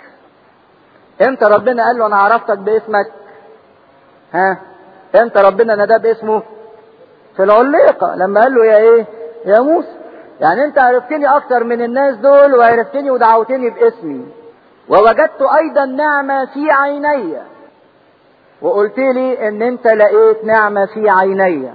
امتى ربنا قال له انا عرفتك باسمك ها امتى ربنا ناداه باسمه في العليقه لما قال له يا ايه يا موسى يعني انت عرفتني اكتر من الناس دول وعرفتني ودعوتني باسمي ووجدت ايضا نعمة في عيني وقلت لي ان انت لقيت نعمة في عيني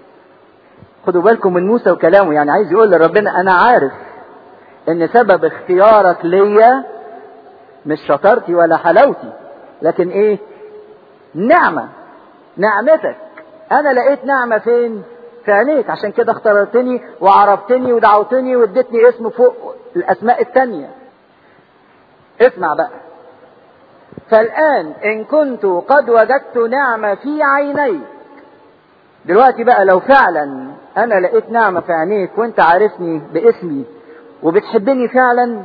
خدوا بالكم من موسى وكلامه يعني عايز يقول لربنا انا عارف ان سبب اختيارك ليا مش شطارتي ولا حلاوتي لكن ايه نعمة نعمتك انا لقيت نعمة فين في عينيك عشان كده اخترتني وعرفتني ودعوتني واديتني اسم فوق الاسماء التانية اسمع بقى فالآن إن كنت قد وجدت نعمة في عينيك دلوقتي بقى لو فعلا أنا لقيت نعمة في عينيك وأنت عارفني باسمي وبتحبني فعلا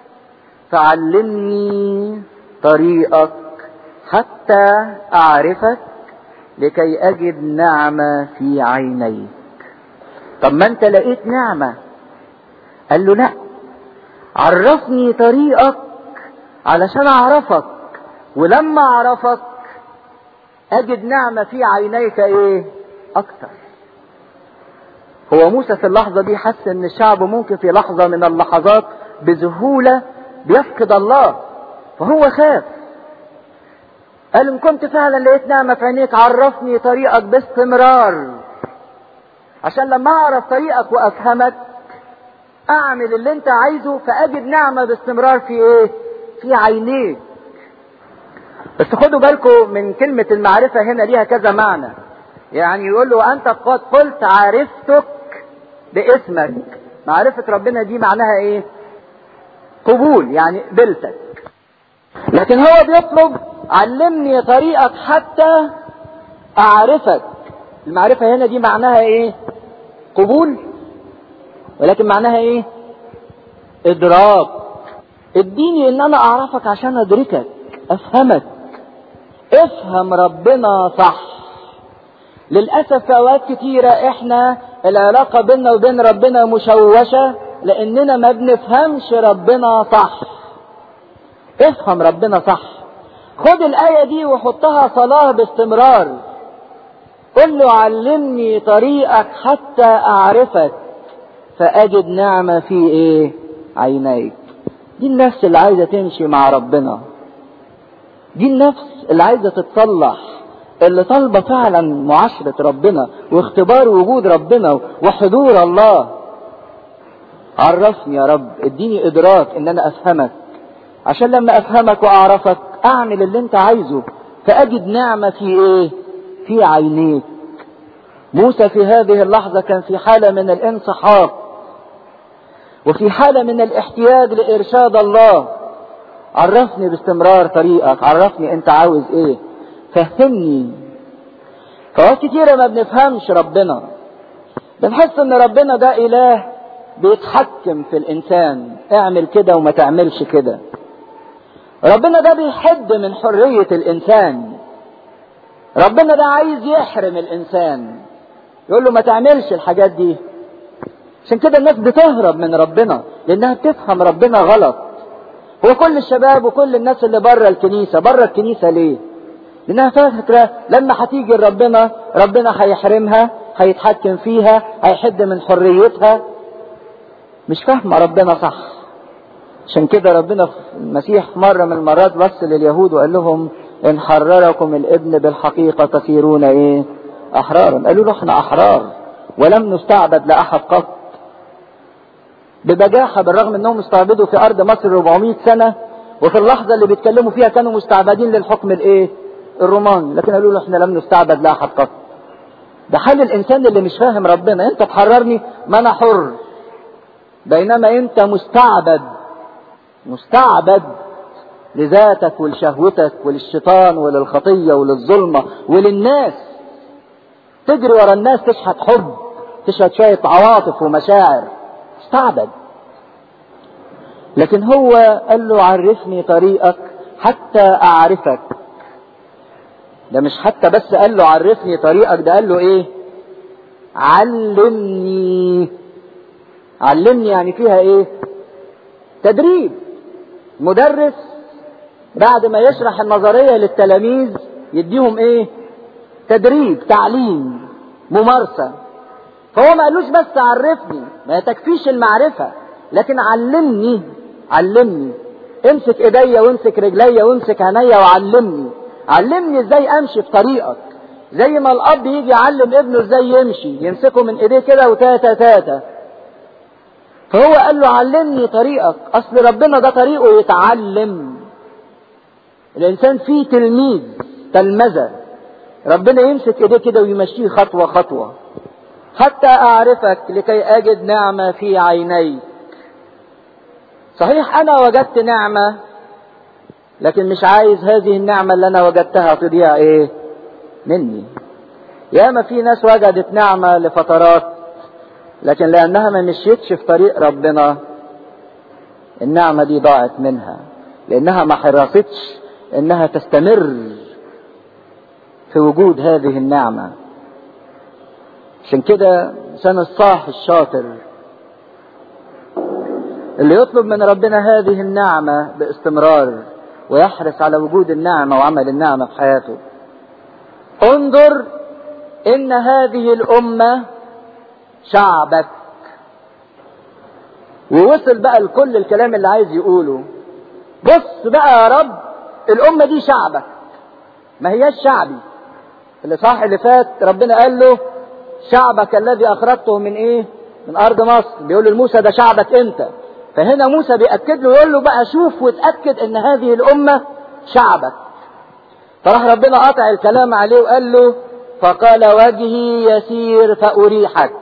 فعلمني طريقك حتى أعرفك لكي أجد نعمة في عينيك طب ما أنت لقيت نعمة قال له لا عرفني طريقك علشان اعرفك ولما اعرفك اجد نعمة في عينيك ايه اكتر هو موسى في اللحظة دي حس ان الشعب ممكن في لحظة من اللحظات بذهولة بيفقد الله فهو خاف قال ان كنت فعلا لقيت نعمة في عينيك عرفني طريقك باستمرار عشان لما اعرف طريقك وافهمك اعمل اللي انت عايزه فاجد نعمة باستمرار في ايه في عينيك بس خدوا بالكم من كلمة المعرفة هنا ليها كذا معنى يعني يقول له انت قد قلت عرفتك باسمك معرفة ربنا دي معناها ايه قبول يعني قبلتك لكن هو بيطلب علمني طريقك حتى اعرفك المعرفة هنا دي معناها ايه قبول ولكن معناها ايه ادراك اديني ان انا اعرفك عشان ادركك افهمك افهم ربنا صح للأسف في أوقات كتيرة إحنا العلاقة بيننا وبين ربنا مشوشة لأننا ما بنفهمش ربنا صح. افهم ربنا صح. خد الآية دي وحطها صلاة باستمرار. قل له علمني طريقك حتى أعرفك فأجد نعمة في إيه؟ عينيك. دي النفس اللي عايزة تمشي مع ربنا. دي النفس اللي عايزة تتصلح. اللي طالبة فعلا معاشرة ربنا واختبار وجود ربنا وحضور الله عرفني يا رب اديني ادراك ان انا افهمك عشان لما افهمك واعرفك اعمل اللي انت عايزه فاجد نعمة في ايه في عينيك موسى في هذه اللحظة كان في حالة من الانسحاق وفي حالة من الاحتياج لارشاد الله عرفني باستمرار طريقك عرفني انت عاوز ايه فهمني فوقت كتيرة ما بنفهمش ربنا بنحس ان ربنا ده اله بيتحكم في الانسان اعمل كده وما تعملش كده ربنا ده بيحد من حرية الانسان ربنا ده عايز يحرم الانسان يقول له ما تعملش الحاجات دي عشان كده الناس بتهرب من ربنا لانها بتفهم ربنا غلط هو كل الشباب وكل الناس اللي بره الكنيسة بره الكنيسة ليه لانها فاكره لما هتيجي لربنا ربنا هيحرمها هيتحكم فيها هيحد من حريتها مش فاهمه ربنا صح عشان كده ربنا في المسيح مره من المرات بص لليهود وقال لهم ان حرركم الابن بالحقيقه تصيرون ايه احرارا قالوا له احنا احرار ولم نستعبد لاحد قط ببجاحه بالرغم انهم استعبدوا في ارض مصر 400 سنه وفي اللحظه اللي بيتكلموا فيها كانوا مستعبدين للحكم الايه الروماني لكن قالوا له احنا لم نستعبد لاحد قط ده حال الانسان اللي مش فاهم ربنا انت تحررني ما انا حر بينما انت مستعبد مستعبد لذاتك ولشهوتك وللشيطان وللخطية وللظلمة وللناس تجري ورا الناس تشهد حب تشهد شوية عواطف ومشاعر مستعبد لكن هو قال له عرفني طريقك حتى اعرفك ده مش حتى بس قال له عرفني طريقك ده قال له ايه علمني علمني يعني فيها ايه تدريب مدرس بعد ما يشرح النظرية للتلاميذ يديهم ايه تدريب تعليم ممارسة فهو ما قالوش بس عرفني ما تكفيش المعرفة لكن علمني علمني امسك ايديا وامسك رجليا وامسك عينيا وعلمني علمني ازاي امشي في طريقك زي ما الاب يجي يعلم ابنه ازاي يمشي يمسكه من ايديه كده وتاتا تاتا فهو قال له علمني طريقك اصل ربنا ده طريقه يتعلم الانسان فيه تلميذ تلمذة ربنا يمسك ايديه كده ويمشيه خطوة خطوة حتى اعرفك لكي اجد نعمة في عينيك صحيح انا وجدت نعمة لكن مش عايز هذه النعمة اللي انا وجدتها تضيع ايه مني ياما في ناس وجدت نعمة لفترات لكن لانها ما مشيتش في طريق ربنا النعمة دي ضاعت منها لانها ما حرصتش انها تستمر في وجود هذه النعمة عشان كده انسان الصاح الشاطر اللي يطلب من ربنا هذه النعمة باستمرار ويحرص على وجود النعمة وعمل النعمة في حياته انظر ان هذه الامة شعبك ووصل بقى لكل الكلام اللي عايز يقوله بص بقى يا رب الامة دي شعبك ما هياش شعبي اللي صح اللي فات ربنا قال له شعبك الذي اخرجته من ايه من ارض مصر بيقول لموسى ده شعبك انت فهنا موسى بيأكد له يقول له بقى شوف وتأكد ان هذه الامة شعبك فراح ربنا قطع الكلام عليه وقال له فقال وجهي يسير فأريحك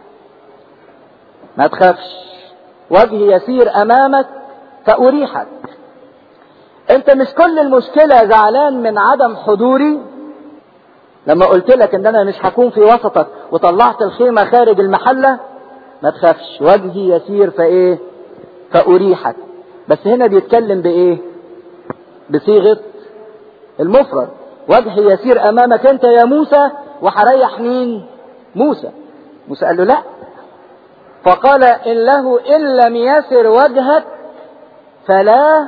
ما تخافش وجهي يسير امامك فأريحك انت مش كل المشكلة زعلان من عدم حضوري لما قلت لك ان انا مش هكون في وسطك وطلعت الخيمة خارج المحلة ما تخافش وجهي يسير فايه فأريحك بس هنا بيتكلم بايه بصيغة المفرد وجهي يسير امامك انت يا موسى وهريح مين موسى موسى قال له لا فقال ان له ان لم يسر وجهك فلا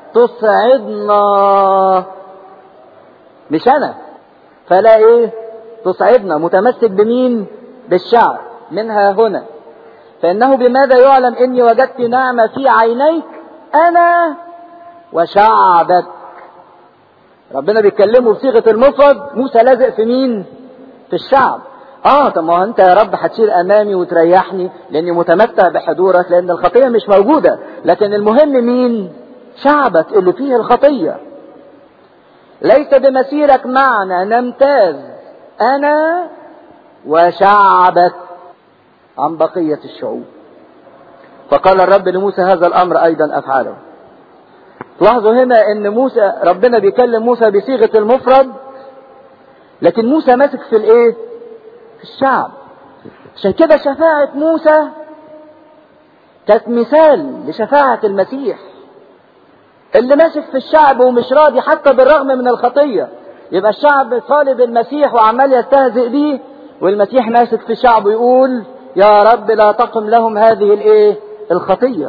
تصعدنا مش انا فلا ايه تصعدنا متمسك بمين بالشعب منها هنا فانه بماذا يعلم اني وجدت نعمه في عينيك انا وشعبك ربنا بيتكلمه بصيغه المفرد موسى لازق في مين في الشعب اه طب ما انت يا رب هتشيل امامي وتريحني لاني متمتع بحضورك لان الخطيه مش موجوده لكن المهم مين شعبك اللي فيه الخطيه ليس بمسيرك معنا نمتاز انا وشعبك عن بقيه الشعوب فقال الرب لموسى هذا الامر ايضا افعله تلاحظوا هنا ان موسى ربنا بيكلم موسى بصيغه المفرد لكن موسى ماسك في الايه في الشعب عشان كده شفاعة موسى كانت مثال لشفاعة المسيح اللي ماسك في الشعب ومش راضي حتى بالرغم من الخطية يبقى الشعب طالب المسيح وعمال يستهزئ بيه والمسيح ماسك في الشعب ويقول يا رب لا تقم لهم هذه الايه الخطية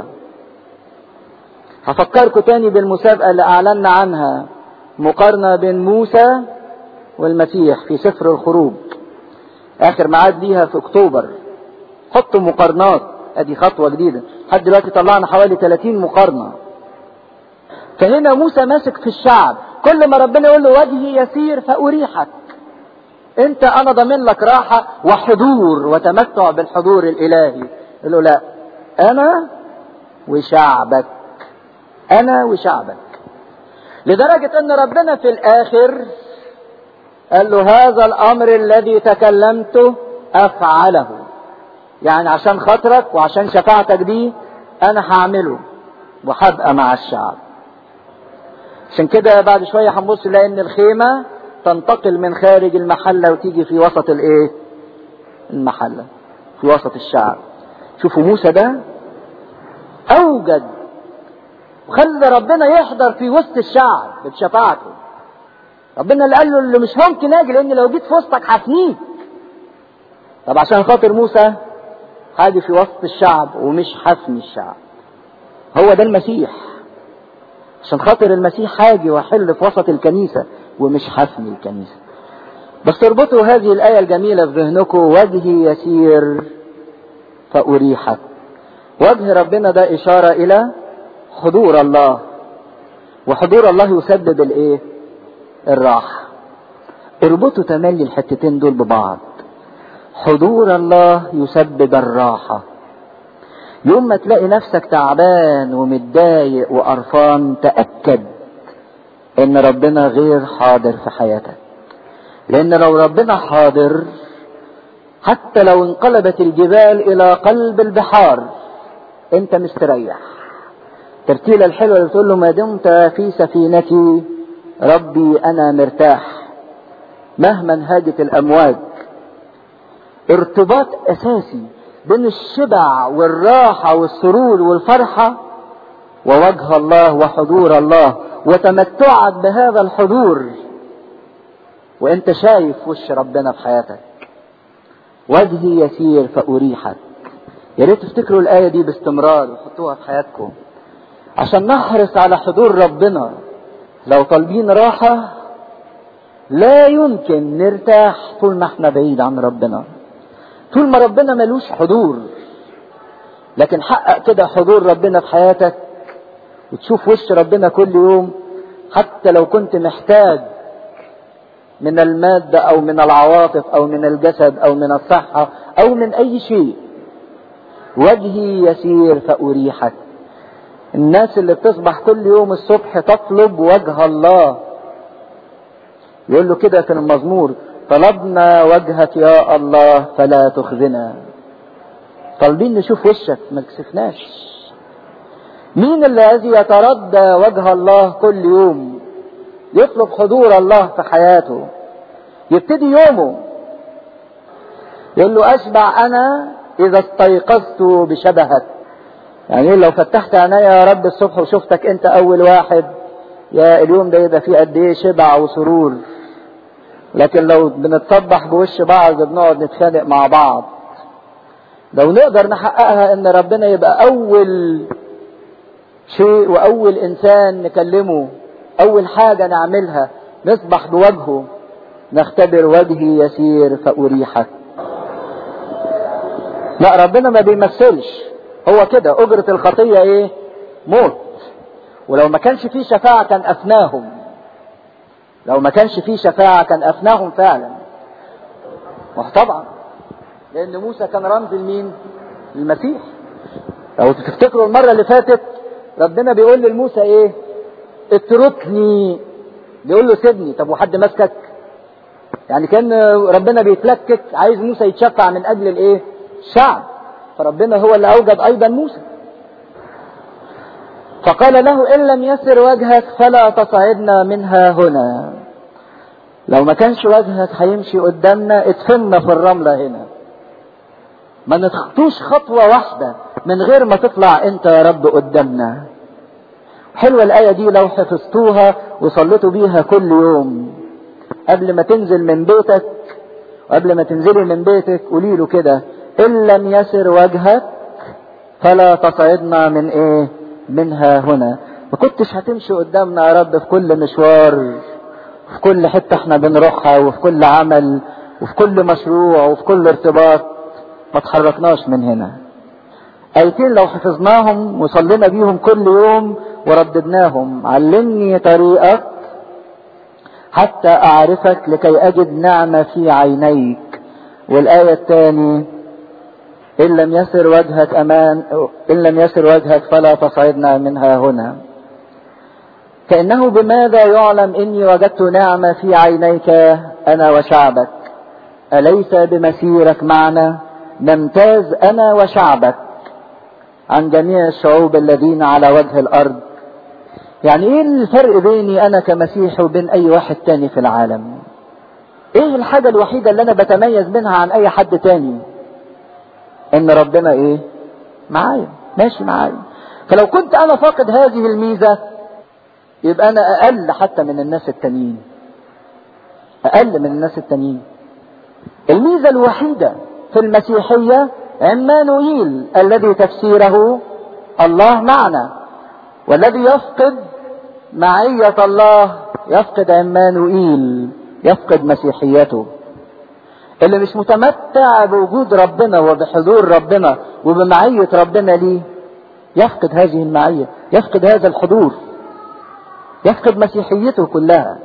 هفكركم تاني بالمسابقة اللي اعلنا عنها مقارنة بين موسى والمسيح في سفر الخروج اخر ميعاد ليها في اكتوبر حطوا مقارنات ادي خطوة جديدة لحد دلوقتي طلعنا حوالي 30 مقارنة فهنا موسى ماسك في الشعب كل ما ربنا يقول له وجهي يسير فأريحك انت انا ضامن لك راحة وحضور وتمتع بالحضور الالهي يقول له لا انا وشعبك انا وشعبك لدرجة ان ربنا في الاخر قال له هذا الامر الذي تكلمته افعله يعني عشان خاطرك وعشان شفاعتك دي انا هعمله وهبقى مع الشعب عشان كده بعد شويه هنبص نلاقي ان الخيمه تنتقل من خارج المحله وتيجي في وسط الايه المحله في وسط الشعب شوفوا موسى ده اوجد وخلى ربنا يحضر في وسط الشعب بشفاعته ربنا اللي قال له اللي مش ممكن اجي لان لو جيت في وسطك هفنيك طب عشان خاطر موسى هاجي في وسط الشعب ومش هفني الشعب هو ده المسيح عشان خاطر المسيح هاجي واحل في وسط الكنيسة ومش هفني الكنيسة بس اربطوا هذه الآية الجميلة في ذهنكم وجهي يسير فأريحك وجه ربنا ده إشارة إلى حضور الله وحضور الله يسبب الإيه؟ الراحة اربطوا تملي الحتتين دول ببعض حضور الله يسبب الراحة يوم ما تلاقي نفسك تعبان ومتضايق وقرفان تأكد ان ربنا غير حاضر في حياتك لان لو ربنا حاضر حتى لو انقلبت الجبال الى قلب البحار انت مستريح ترتيلة الحلوة اللي بتقول له ما دمت في سفينتي ربي انا مرتاح مهما هاجت الامواج ارتباط اساسي بين الشبع والراحة والسرور والفرحة ووجه الله وحضور الله وتمتعك بهذا الحضور وانت شايف وش ربنا في حياتك وجهي يسير فأريحك يا ريت تفتكروا الآية دي باستمرار وحطوها في حياتكم عشان نحرص على حضور ربنا لو طالبين راحة لا يمكن نرتاح طول ما احنا بعيد عن ربنا طول ما ربنا ملوش حضور لكن حقق كده حضور ربنا في حياتك وتشوف وش ربنا كل يوم حتى لو كنت محتاج من المادة أو من العواطف أو من الجسد أو من الصحة أو من أي شيء وجهي يسير فأريحك الناس اللي بتصبح كل يوم الصبح تطلب وجه الله يقول له كده في المزمور طلبنا وجهك يا الله فلا تخزنا طالبين نشوف وشك ما تكسفناش مين الذي يتردى وجه الله كل يوم يطلب حضور الله في حياته يبتدي يومه يقول له اشبع انا اذا استيقظت بشبهك يعني لو فتحت عينيا يا رب الصبح وشفتك انت اول واحد يا اليوم ده يبقى فيه قد ايه شبع وسرور لكن لو بنتصبح بوش بعض بنقعد نتخانق مع بعض لو نقدر نحققها ان ربنا يبقى اول شيء واول انسان نكلمه اول حاجه نعملها نصبح بوجهه نختبر وجهي يسير فاريحك لا ربنا ما بيمثلش هو كده اجرة الخطية ايه موت ولو ما كانش فيه شفاعة كان افناهم لو ما كانش فيه شفاعة كان افناهم فعلا طبعا لان موسى كان رمز لمين المسيح لو تفتكروا المرة اللي فاتت ربنا بيقول لموسى ايه اتركني بيقول له سيبني طب وحد ماسكك يعني كان ربنا بيتلكك عايز موسى يتشفع من اجل الايه الشعب فربنا هو اللي اوجد ايضا موسى فقال له ان لم يسر وجهك فلا تصعدنا منها هنا لو ما كانش وجهك هيمشي قدامنا ادفنا في الرملة هنا ما نخطوش خطوة واحدة من غير ما تطلع انت يا رب قدامنا حلوة الآية دي لو حفظتوها وصليتوا بيها كل يوم قبل ما تنزل من بيتك وقبل ما تنزلي من بيتك قولي له كده إن لم يسر وجهك فلا تصعدنا من إيه منها هنا ما كنتش هتمشي قدامنا يا رب في كل مشوار في كل حتة احنا بنروحها وفي كل عمل وفي كل مشروع وفي كل ارتباط ما تحركناش من هنا آيتين لو حفظناهم وصلينا بيهم كل يوم ورددناهم علمني طريقك حتى أعرفك لكي أجد نعمة في عينيك والآية الثانية إن لم يسر وجهك أمان إن لم يسر وجهك فلا تصعدنا منها هنا كأنه بماذا يعلم إني وجدت نعمة في عينيك أنا وشعبك أليس بمسيرك معنا نمتاز أنا وشعبك عن جميع الشعوب الذين على وجه الأرض يعني إيه الفرق بيني أنا كمسيح وبين أي واحد تاني في العالم إيه الحاجة الوحيدة اللي أنا بتميز منها عن أي حد تاني ان ربنا ايه معايا ماشي معايا فلو كنت انا فاقد هذه الميزة يبقى انا اقل حتى من الناس التانيين اقل من الناس التانيين الميزة الوحيدة في المسيحية عمانوئيل الذي تفسيره الله معنا والذي يفقد معية الله يفقد عمانوئيل يفقد مسيحيته اللي مش متمتع بوجود ربنا وبحضور ربنا وبمعية ربنا ليه يفقد هذه المعية يفقد هذا الحضور يفقد مسيحيته كلها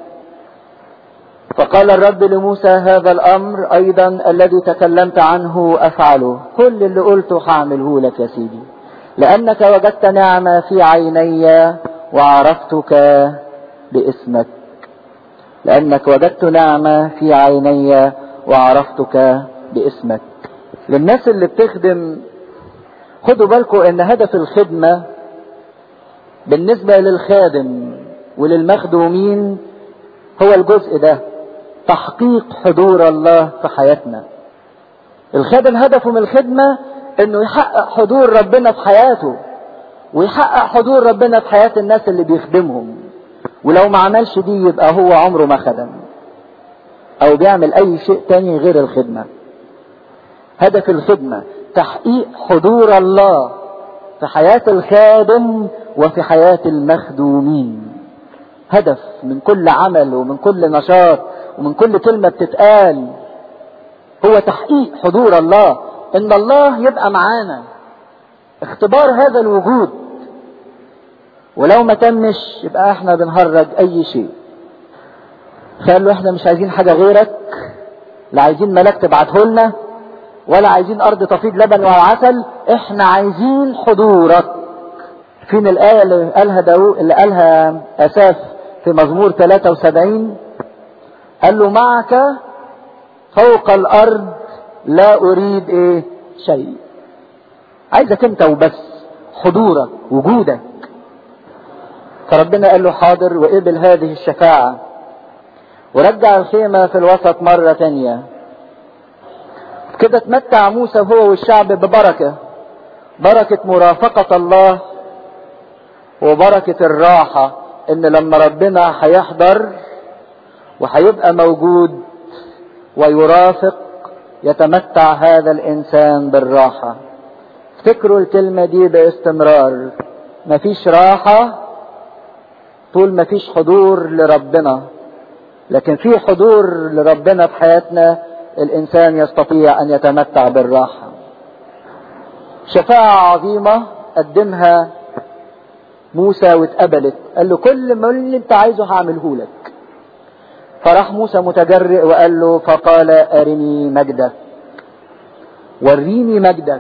فقال الرب لموسى هذا الامر ايضا الذي تكلمت عنه افعله كل اللي قلته هعمله لك يا سيدي لانك وجدت نعمة في عيني وعرفتك باسمك لانك وجدت نعمة في عيني وعرفتك باسمك للناس اللي بتخدم خدوا بالكم ان هدف الخدمة بالنسبة للخادم وللمخدومين هو الجزء ده تحقيق حضور الله في حياتنا الخادم هدفه من الخدمة انه يحقق حضور ربنا في حياته ويحقق حضور ربنا في حياة الناس اللي بيخدمهم ولو ما عملش دي يبقى هو عمره ما خدم او بيعمل اي شيء تاني غير الخدمة هدف الخدمة تحقيق حضور الله في حياة الخادم وفي حياة المخدومين هدف من كل عمل ومن كل نشاط ومن كل كلمة بتتقال هو تحقيق حضور الله ان الله يبقى معانا اختبار هذا الوجود ولو ما تمش يبقى احنا بنهرج اي شيء قال له احنا مش عايزين حاجة غيرك لا عايزين ملاك تبعته لنا ولا عايزين ارض تفيض لبن وعسل احنا عايزين حضورك فين الآية اللي قالها داو اللي قالها أساف في مزمور 73 قال له معك فوق الأرض لا أريد إيه شيء عايزك أنت وبس حضورك وجودك فربنا قال له حاضر وقبل هذه الشفاعة ورجع الخيمة في الوسط مرة تانية كده تمتع موسى هو والشعب ببركة بركة مرافقة الله وبركة الراحة ان لما ربنا هيحضر وهيبقى موجود ويرافق يتمتع هذا الانسان بالراحة افتكروا الكلمة دي باستمرار مفيش راحة طول مفيش حضور لربنا لكن في حضور لربنا في حياتنا الانسان يستطيع ان يتمتع بالراحة شفاعة عظيمة قدمها موسى واتقبلت قال له كل ما اللي انت عايزه هعمله لك فراح موسى متجرئ وقال له فقال ارني مجدك وريني مجدك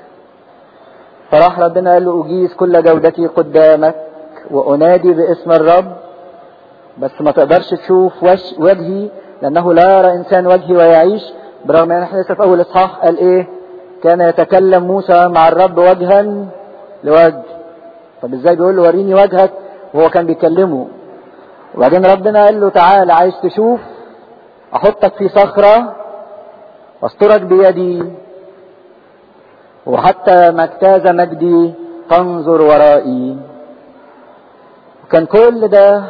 فراح ربنا قال له اجيز كل جودتي قدامك وانادي باسم الرب بس ما تقدرش تشوف وش وجهي لانه لا يرى انسان وجهي ويعيش برغم ان احنا لسه في اول اصحاح قال ايه كان يتكلم موسى مع الرب وجها لوجه طب ازاي بيقول له وريني وجهك وهو كان بيكلمه وبعدين ربنا قال له تعالى عايز تشوف احطك في صخرة واسترك بيدي وحتى ما اجتاز مجدي تنظر ورائي وكان كل ده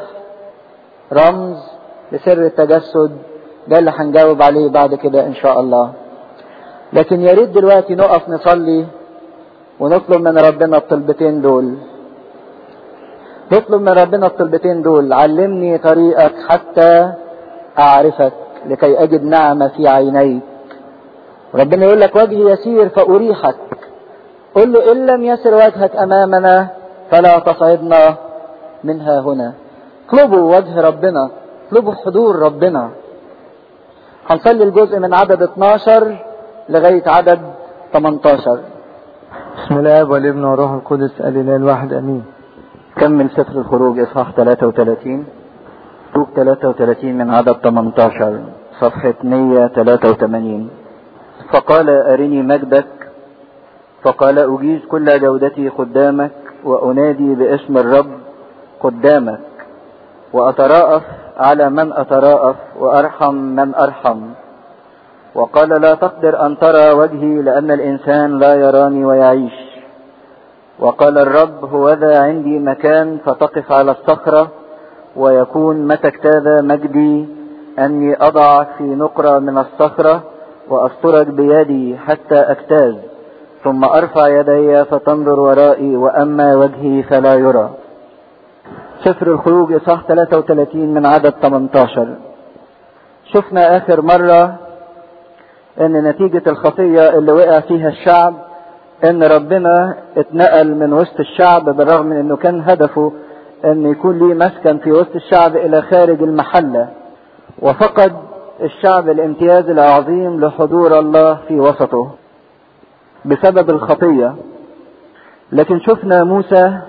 رمز لسر التجسد ده اللي هنجاوب عليه بعد كده ان شاء الله لكن يا ريت دلوقتي نقف نصلي ونطلب من ربنا الطلبتين دول نطلب من ربنا الطلبتين دول علمني طريقك حتى اعرفك لكي اجد نعمه في عينيك ربنا يقول لك وجهي يسير فاريحك قل له ان لم يسر وجهك امامنا فلا تصعدنا منها هنا اطلبوا وجه ربنا اطلبوا حضور ربنا هنصلي الجزء من عدد 12 لغايه عدد 18 بسم الله والابن والروح القدس الاله الواحد امين كمل سفر الخروج اصحاح 33 خروج 33 من عدد 18 صفحة 183 فقال أرني مجدك فقال أجيز كل جودتي قدامك وأنادي باسم الرب قدامك وأتراءف على من أتراءف وأرحم من أرحم وقال لا تقدر أن ترى وجهي لأن الإنسان لا يراني ويعيش وقال الرب هوذا عندي مكان فتقف على الصخرة ويكون متى اجتاز مجدي أني أضعك في نقرة من الصخرة وأسترك بيدي حتى أجتاز ثم أرفع يدي فتنظر ورائي وأما وجهي فلا يرى سفر الخروج إصحاح 33 من عدد 18 شفنا آخر مرة ان نتيجة الخطية اللي وقع فيها الشعب ان ربنا اتنقل من وسط الشعب بالرغم من انه كان هدفه ان يكون ليه مسكن في وسط الشعب الى خارج المحلة وفقد الشعب الامتياز العظيم لحضور الله في وسطه بسبب الخطية لكن شفنا موسى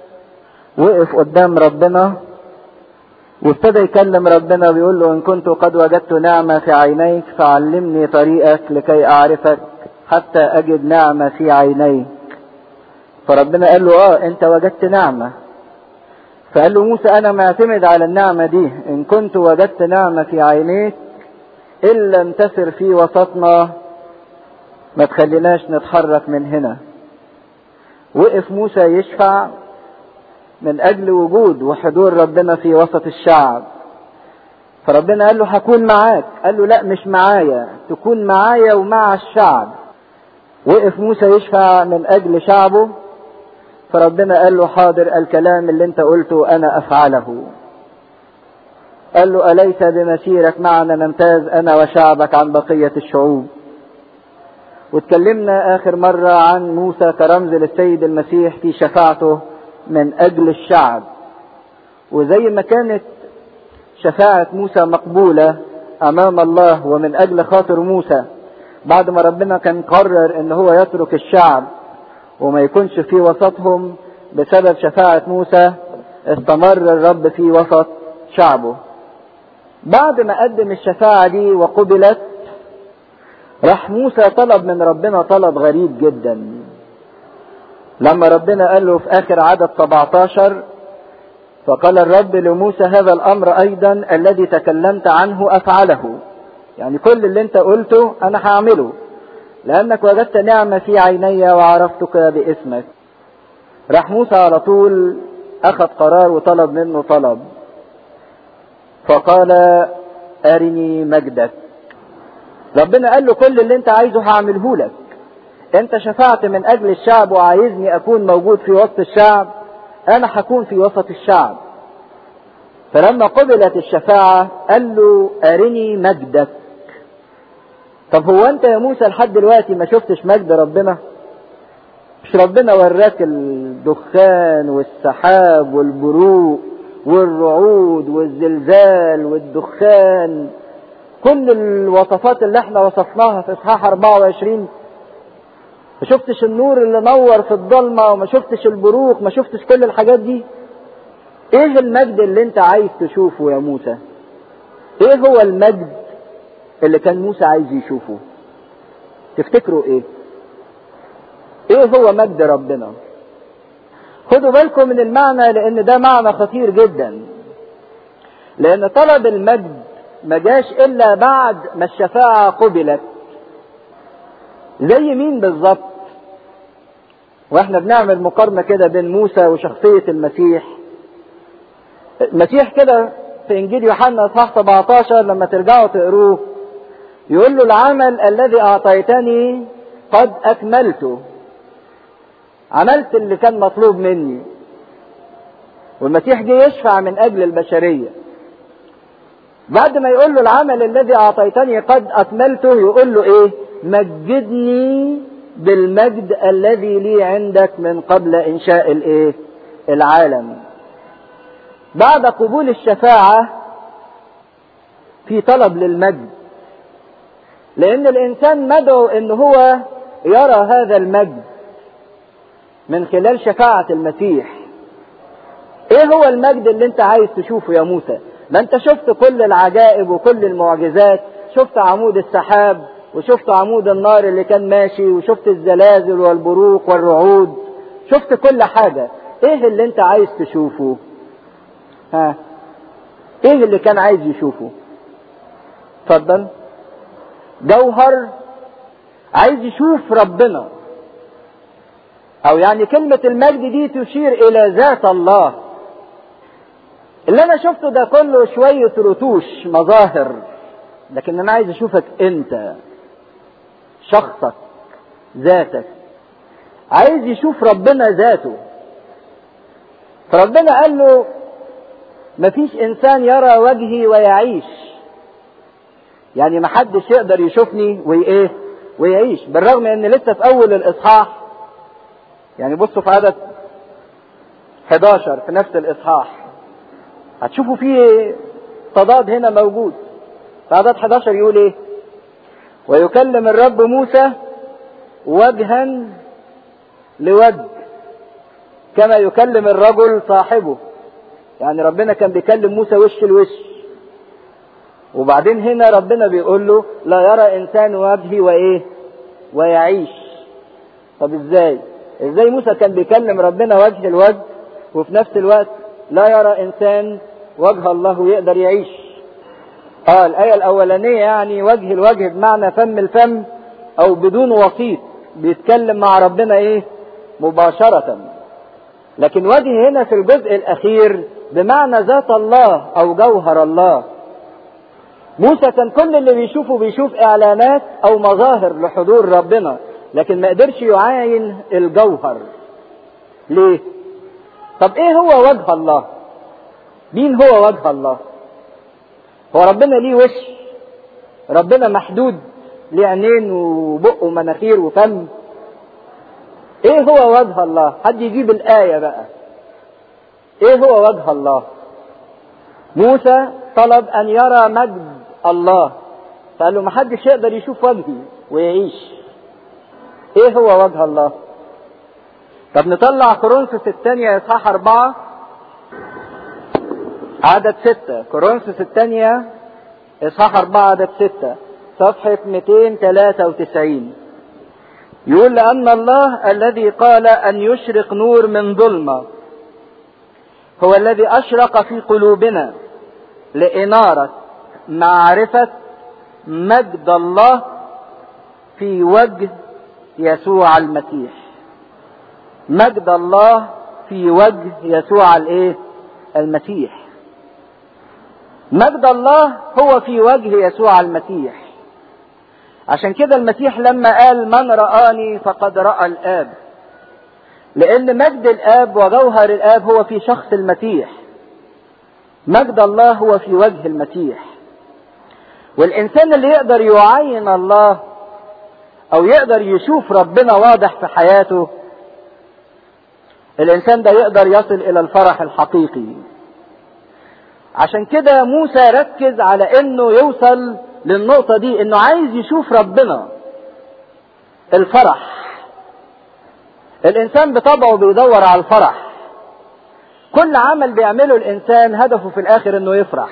وقف قدام ربنا وابتدى يكلم ربنا ويقول له ان كنت قد وجدت نعمة في عينيك فعلمني طريقك لكي اعرفك حتى اجد نعمة في عينيك فربنا قال له اه انت وجدت نعمة فقال له موسى انا معتمد على النعمة دي ان كنت وجدت نعمة في عينيك ان لم تسر في وسطنا ما تخليناش نتحرك من هنا وقف موسى يشفع من اجل وجود وحضور ربنا في وسط الشعب فربنا قال له هكون معاك قال له لا مش معايا تكون معايا ومع الشعب وقف موسى يشفع من اجل شعبه فربنا قال له حاضر الكلام اللي انت قلته انا افعله قال له اليس بمسيرك معنا نمتاز انا وشعبك عن بقيه الشعوب واتكلمنا اخر مره عن موسى كرمز للسيد المسيح في شفاعته من اجل الشعب وزي ما كانت شفاعة موسى مقبولة امام الله ومن اجل خاطر موسى بعد ما ربنا كان قرر ان هو يترك الشعب وما يكونش في وسطهم بسبب شفاعة موسى استمر الرب في وسط شعبه بعد ما قدم الشفاعة دي وقبلت راح موسى طلب من ربنا طلب غريب جدا لما ربنا قال له في اخر عدد 17 فقال الرب لموسى هذا الامر ايضا الذي تكلمت عنه افعله يعني كل اللي انت قلته انا هعمله لانك وجدت نعمة في عيني وعرفتك باسمك راح موسى على طول اخذ قرار وطلب منه طلب فقال ارني مجدك ربنا قال له كل اللي انت عايزه هعمله لك انت شفعت من اجل الشعب وعايزني اكون موجود في وسط الشعب انا هكون في وسط الشعب فلما قبلت الشفاعة قال له ارني مجدك طب هو انت يا موسى لحد دلوقتي ما شفتش مجد ربنا مش ربنا وراك الدخان والسحاب والبروق والرعود والزلزال والدخان كل الوصفات اللي احنا وصفناها في اصحاح 24 ما شفتش النور اللي نور في الضلمه وما شفتش البروق ما شفتش كل الحاجات دي ايه المجد اللي انت عايز تشوفه يا موسى ايه هو المجد اللي كان موسى عايز يشوفه تفتكروا ايه ايه هو مجد ربنا خدوا بالكم من المعنى لان ده معنى خطير جدا لان طلب المجد ما جاش الا بعد ما الشفاعة قبلت زي مين بالظبط واحنا بنعمل مقارنة كده بين موسى وشخصية المسيح المسيح كده في انجيل يوحنا اصحاح 17 لما ترجعوا تقروه يقول له العمل الذي اعطيتني قد اكملته عملت اللي كان مطلوب مني والمسيح جه يشفع من اجل البشريه بعد ما يقول له العمل الذي اعطيتني قد اكملته يقول له ايه مجدني بالمجد الذي لي عندك من قبل انشاء الايه العالم بعد قبول الشفاعه في طلب للمجد لان الانسان مدعو ان هو يرى هذا المجد من خلال شفاعة المسيح ايه هو المجد اللي انت عايز تشوفه يا موسى ما انت شفت كل العجائب وكل المعجزات شفت عمود السحاب وشفت عمود النار اللي كان ماشي وشفت الزلازل والبروق والرعود شفت كل حاجة ايه اللي انت عايز تشوفه ها ايه اللي كان عايز يشوفه اتفضل جوهر عايز يشوف ربنا او يعني كلمة المجد دي تشير الى ذات الله اللي انا شفته ده كله شوية رتوش مظاهر لكن انا عايز اشوفك انت شخصك ذاتك عايز يشوف ربنا ذاته فربنا قال له مفيش انسان يرى وجهي ويعيش يعني محدش يقدر يشوفني وايه ويعيش بالرغم ان لسه في اول الاصحاح يعني بصوا في عدد 11 في نفس الاصحاح هتشوفوا فيه تضاد هنا موجود في عدد 11 يقول ايه ويكلم الرب موسى وجها لوجه كما يكلم الرجل صاحبه يعني ربنا كان بيكلم موسى وش لوش وبعدين هنا ربنا بيقول له لا يرى انسان وجهي وايه ويعيش طب ازاي ازاي موسى كان بيكلم ربنا وجه الوجه وفي نفس الوقت لا يرى انسان وجه الله ويقدر يعيش اه الايه الاولانيه يعني وجه الوجه بمعنى فم الفم او بدون وسيط بيتكلم مع ربنا ايه مباشره لكن وجه هنا في الجزء الاخير بمعنى ذات الله او جوهر الله موسى كان كل اللي بيشوفه بيشوف اعلانات او مظاهر لحضور ربنا لكن ما قدرش يعاين الجوهر ليه طب ايه هو وجه الله مين هو وجه الله هو ربنا ليه وش ربنا محدود ليه عينين وبق ومناخير وفم ايه هو وجه الله حد يجيب الايه بقى ايه هو وجه الله موسى طلب ان يرى مجد الله فقال له محدش يقدر يشوف وجهي ويعيش ايه هو وجه الله طب نطلع كورنثوس الثانية اصحاح أربعة عدد ستة كورنثوس الثانية اصحاح أربعة عدد ستة صفحة 293 يقول لأن الله الذي قال أن يشرق نور من ظلمة هو الذي أشرق في قلوبنا لإنارة معرفة مجد الله في وجه يسوع المسيح مجد الله في وجه يسوع الايه المسيح مجد الله هو في وجه يسوع المسيح عشان كده المسيح لما قال من رآني فقد رأى الآب لأن مجد الآب وجوهر الآب هو في شخص المسيح مجد الله هو في وجه المسيح والإنسان اللي يقدر يعين الله أو يقدر يشوف ربنا واضح في حياته الإنسان ده يقدر يصل إلى الفرح الحقيقي عشان كده موسى ركز على إنه يوصل للنقطة دي إنه عايز يشوف ربنا الفرح الإنسان بطبعه بيدور على الفرح كل عمل بيعمله الإنسان هدفه في الآخر إنه يفرح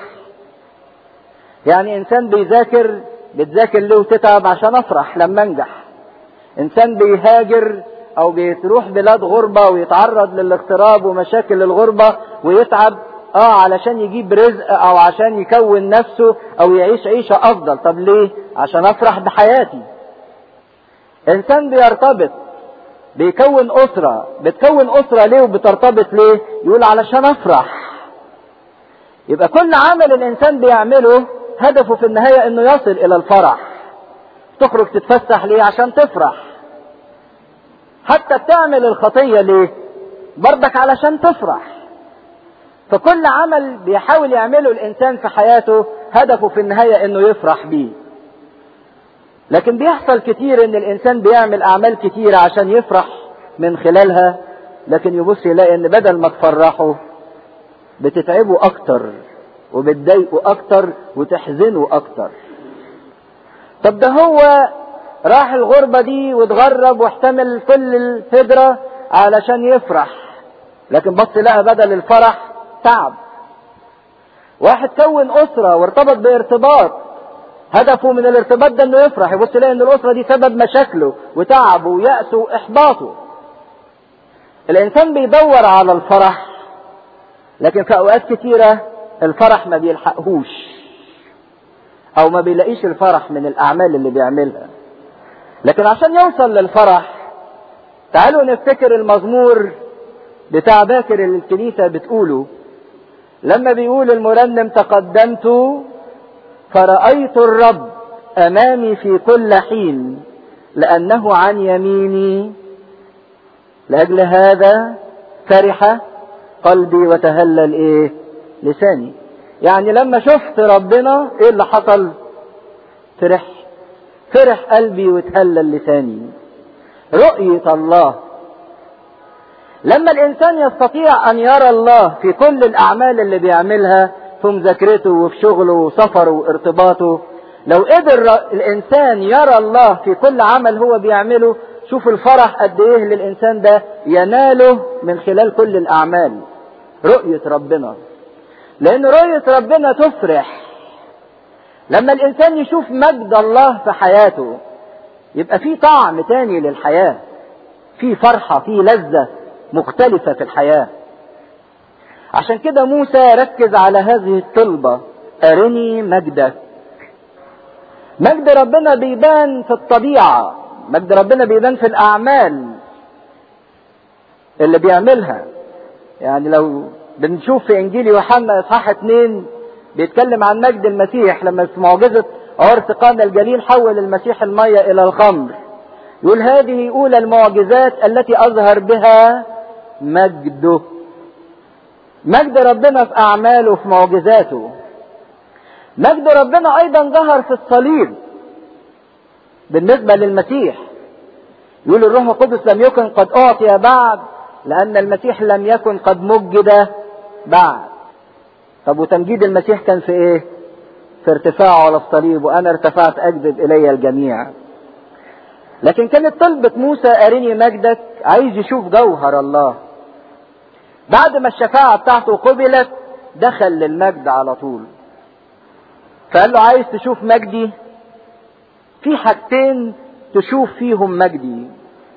يعني إنسان بيذاكر بتذاكر ليه وتتعب عشان أفرح لما أنجح إنسان بيهاجر او بيروح بلاد غربة ويتعرض للاغتراب ومشاكل الغربة ويتعب اه علشان يجيب رزق او عشان يكون نفسه او يعيش عيشة افضل طب ليه عشان افرح بحياتي انسان بيرتبط بيكون اسرة بتكون اسرة ليه وبترتبط ليه يقول علشان افرح يبقى كل عمل الانسان بيعمله هدفه في النهاية انه يصل الى الفرح تخرج تتفسح ليه عشان تفرح حتى بتعمل الخطية ليه برضك علشان تفرح فكل عمل بيحاول يعمله الانسان في حياته هدفه في النهاية انه يفرح بيه لكن بيحصل كتير ان الانسان بيعمل اعمال كتير عشان يفرح من خلالها لكن يبص يلاقي ان بدل ما تفرحه بتتعبه اكتر وبتضايقه اكتر وتحزنه اكتر طب ده هو راح الغربة دي واتغرب واحتمل كل الهجرة علشان يفرح لكن بص لقى بدل الفرح تعب واحد كون أسرة وارتبط بارتباط هدفه من الارتباط ده انه يفرح يبص يلاقي ان الأسرة دي سبب مشاكله وتعبه ويأسه وإحباطه الإنسان بيدور على الفرح لكن في أوقات كتيرة الفرح ما بيلحقهوش أو ما بيلاقيش الفرح من الأعمال اللي بيعملها لكن عشان يوصل للفرح تعالوا نفتكر المزمور بتاع باكر اللي الكنيسة بتقوله لما بيقول المرنم تقدمت فرأيت الرب أمامي في كل حين لأنه عن يميني لأجل هذا فرح قلبي وتهلل إيه لساني يعني لما شفت ربنا إيه اللي حصل فرح فرح قلبي وتهلل لساني رؤية الله لما الإنسان يستطيع أن يرى الله في كل الأعمال اللي بيعملها في مذاكرته وفي شغله وسفره وارتباطه لو قدر الإنسان يرى الله في كل عمل هو بيعمله شوف الفرح قد إيه للإنسان ده يناله من خلال كل الأعمال رؤية ربنا لأن رؤية ربنا تفرح لما الإنسان يشوف مجد الله في حياته يبقى في طعم تاني للحياة في فرحة في لذة مختلفة في الحياة عشان كده موسى ركز على هذه الطلبة أرني مجدك مجد ربنا بيبان في الطبيعة مجد ربنا بيبان في الأعمال اللي بيعملها يعني لو بنشوف في إنجيل يوحنا إصحاح اتنين بيتكلم عن مجد المسيح لما في معجزة عرس قانا الجليل حول المسيح المية إلى الخمر يقول هذه أولى المعجزات التي أظهر بها مجده مجد ربنا في أعماله في معجزاته مجد ربنا أيضا ظهر في الصليب بالنسبة للمسيح يقول الروح القدس لم يكن قد أعطي بعد لأن المسيح لم يكن قد مجد بعد طب وتمجيد المسيح كان في إيه؟ في ارتفاعه على الصليب وانا ارتفعت اجذب الي الجميع لكن كانت طلبة موسى ارني مجدك عايز يشوف جوهر الله بعد ما الشفاعة بتاعته قبلت دخل للمجد على طول فقال له عايز تشوف مجدي في حاجتين تشوف فيهم مجدي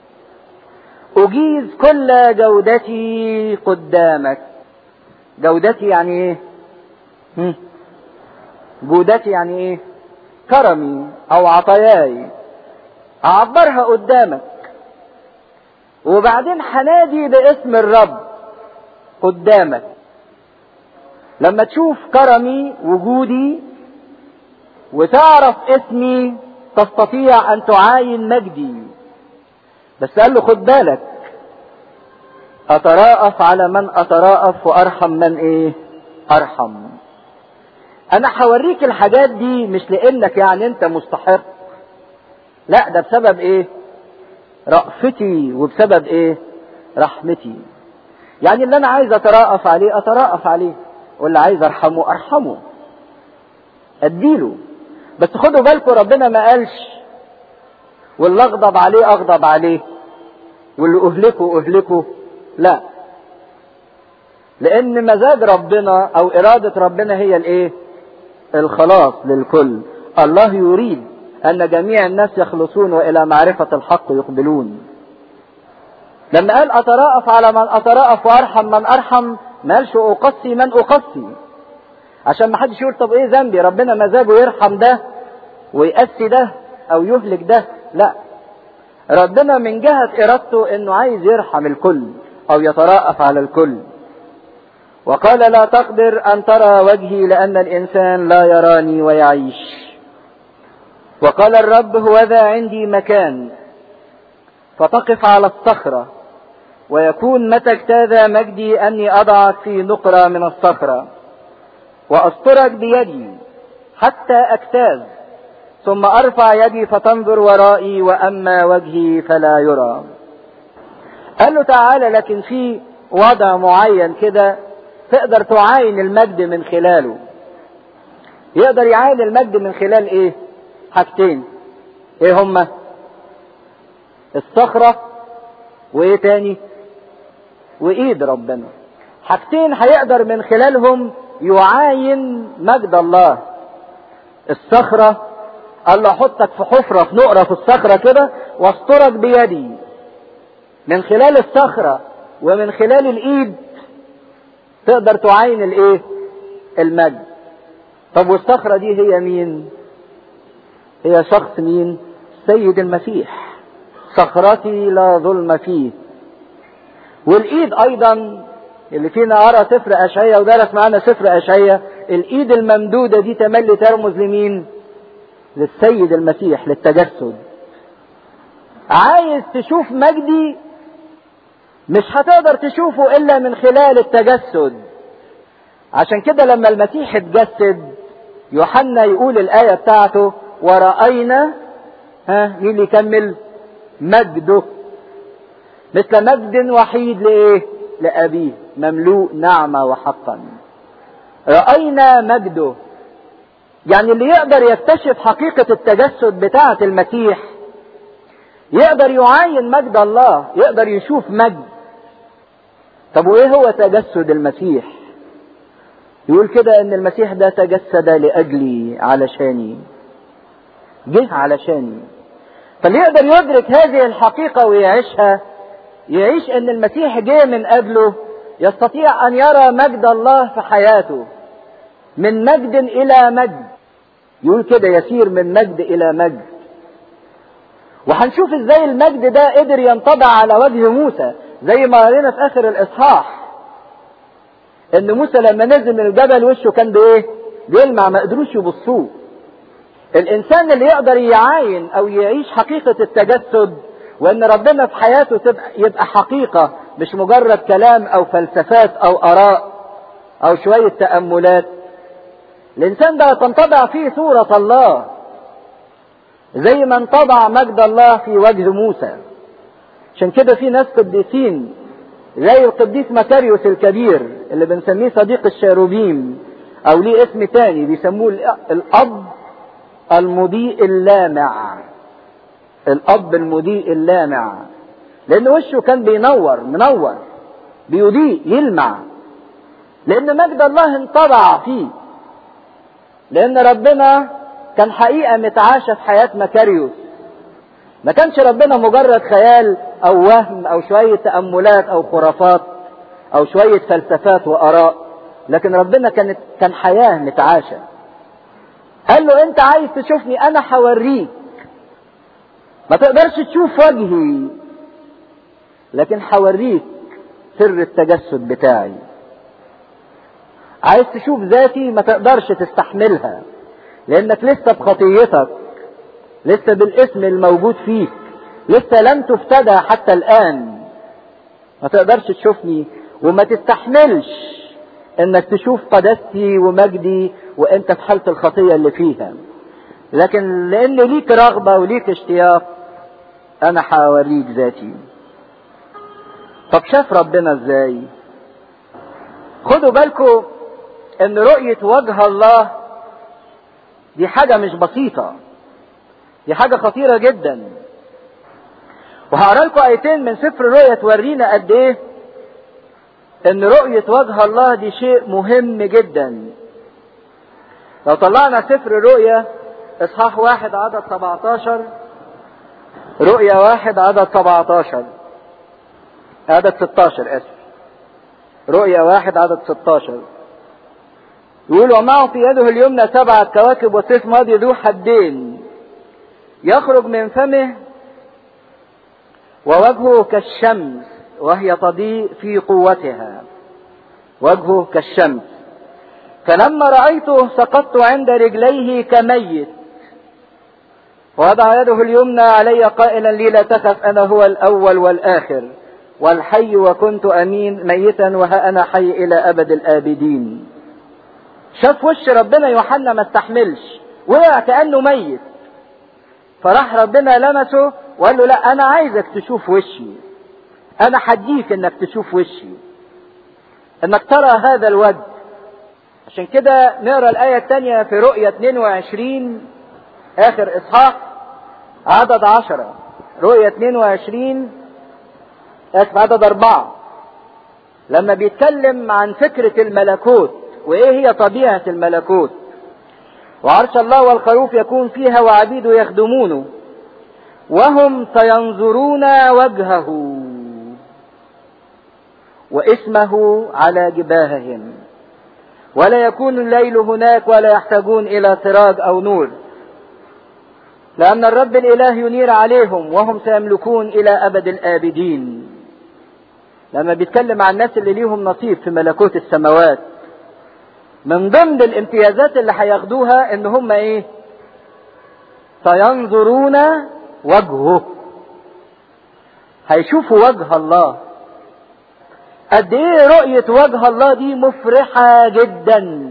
أجيز كل جودتي قدامك جودتي يعني ايه هم؟ جودتي يعني ايه كرمي او عطاياي اعبرها قدامك وبعدين هنادي باسم الرب قدامك لما تشوف كرمي وجودي وتعرف اسمي تستطيع ان تعاين مجدي بس قال له خد بالك اتراءف على من اتراءف وارحم من ايه ارحم انا هوريك الحاجات دي مش لانك يعني انت مستحق لا ده بسبب ايه رأفتي وبسبب ايه رحمتي يعني اللي انا عايز اتراءف عليه اتراءف عليه واللي عايز ارحمه ارحمه اديله بس خدوا بالكم ربنا ما قالش واللي اغضب عليه اغضب عليه واللي اهلكه اهلكه لا لان مزاج ربنا او اراده ربنا هي الايه الخلاص للكل الله يريد ان جميع الناس يخلصون والى معرفه الحق يقبلون لما قال اتراءف على من اتراءف وارحم من ارحم ما قالش اقصي من اقصي عشان ما حدش يقول طب ايه ذنبي ربنا مزاجه يرحم ده ويقسي ده او يهلك ده لا ربنا من جهة ارادته انه عايز يرحم الكل او يتراءف على الكل وقال لا تقدر ان ترى وجهي لان الانسان لا يراني ويعيش وقال الرب هوذا عندي مكان فتقف على الصخرة ويكون متى اجتاز مجدي اني اضعك في نقرة من الصخرة واسترك بيدي حتى اجتاز ثم ارفع يدي فتنظر ورائي واما وجهي فلا يرى قال له تعالى لكن في وضع معين كده تقدر تعاين المجد من خلاله يقدر يعاين المجد من خلال ايه حاجتين ايه هما الصخرة وايه تاني وايد ربنا حاجتين هيقدر من خلالهم يعاين مجد الله الصخرة قال له احطك في حفرة في نقرة في الصخرة كده واسترك بيدي من خلال الصخرة ومن خلال الايد تقدر تعاين الايه المجد طب والصخرة دي هي مين هي شخص مين سيد المسيح صخرتي لا ظلم فيه والايد ايضا اللي فينا قرا سفر اشعيا ودرس معانا سفر اشعيا الايد الممدودة دي تملي ترمز لمين للسيد المسيح للتجسد عايز تشوف مجدي مش هتقدر تشوفه الا من خلال التجسد عشان كده لما المسيح اتجسد يوحنا يقول الايه بتاعته ورأينا ها مين اللي يكمل مجده مثل مجد وحيد لايه لابيه مملوء نعمه وحقا رأينا مجده يعني اللي يقدر يكتشف حقيقة التجسد بتاعة المسيح يقدر يعاين مجد الله يقدر يشوف مجد طب وايه هو تجسد المسيح يقول كده ان المسيح ده تجسد لاجلي علشاني جه علشاني فاللي يقدر يدرك هذه الحقيقة ويعيشها يعيش ان المسيح جه من اجله يستطيع ان يرى مجد الله في حياته من مجد الى مجد يقول كده يسير من مجد الى مجد وهنشوف ازاي المجد ده قدر ينطبع على وجه موسى زي ما قرينا في اخر الاصحاح ان موسى لما نزل من الجبل وشه كان بايه بيلمع ما قدروش يبصوه الانسان اللي يقدر يعاين او يعيش حقيقة التجسد وان ربنا في حياته تبقى يبقى حقيقة مش مجرد كلام او فلسفات او اراء او شوية تأملات الانسان ده تنطبع فيه صورة الله زي ما انطبع مجد الله في وجه موسى عشان كده في ناس قديسين زي القديس مكاريوس الكبير اللي بنسميه صديق الشاروبيم او ليه اسم تاني بيسموه الاب المضيء اللامع الاب المضيء اللامع لان وشه كان بينور منور بيضيء يلمع لان مجد الله انطبع فيه لان ربنا كان حقيقه متعاشه في حياه مكاريوس ما كانش ربنا مجرد خيال او وهم او شويه تاملات او خرافات او شويه فلسفات واراء لكن ربنا كانت كان حياه متعاشه قال له انت عايز تشوفني انا هوريك ما تقدرش تشوف وجهي لكن هوريك سر التجسد بتاعي عايز تشوف ذاتي ما تقدرش تستحملها لانك لسه بخطيتك لسه بالاسم الموجود فيك لسه لم تفتدى حتى الان ما تقدرش تشوفني وما تستحملش انك تشوف قداستي ومجدي وانت في حاله الخطيه اللي فيها لكن لان ليك رغبه وليك اشتياق انا هوريك ذاتي طب شاف ربنا ازاي خدوا بالكم ان رؤية وجه الله دي حاجة مش بسيطة دي حاجة خطيرة جدا وهقرا لكم ايتين من سفر الرؤيا تورينا قد ايه ان رؤية وجه الله دي شيء مهم جدا لو طلعنا سفر الرؤيا اصحاح واحد عدد 17 رؤيا واحد عدد 17 عدد 16 اسف رؤيا واحد عدد 16 يقول ومعه في يده اليمنى سبعة كواكب وسيف ماضي ذو حدين يخرج من فمه ووجهه كالشمس وهي تضيء في قوتها وجهه كالشمس فلما رأيته سقطت عند رجليه كميت ووضع يده اليمنى علي قائلا لي لا تخف أنا هو الأول والآخر والحي وكنت أمين ميتا وها أنا حي إلى أبد الآبدين شاف وش ربنا يوحنا ما استحملش وقع كأنه ميت فراح ربنا لمسه وقال له لا أنا عايزك تشوف وشي أنا حديك إنك تشوف وشي إنك ترى هذا الوجه عشان كده نقرا الآية الثانية في رؤية 22 آخر إصحاح عدد عشرة رؤية 22 اسف عدد أربعة لما بيتكلم عن فكرة الملكوت وإيه هي طبيعة الملكوت وعرش الله والخروف يكون فيها وعبيده يخدمونه وهم سينظرون وجهه واسمه على جباههم ولا يكون الليل هناك ولا يحتاجون إلى سراج أو نور لأن الرب الإله ينير عليهم وهم سيملكون إلى أبد الآبدين لما بيتكلم عن الناس اللي ليهم نصيب في ملكوت السماوات من ضمن الامتيازات اللي هياخدوها ان هم ايه سينظرون وجهه هيشوفوا وجه الله قد ايه رؤية وجه الله دي مفرحة جدا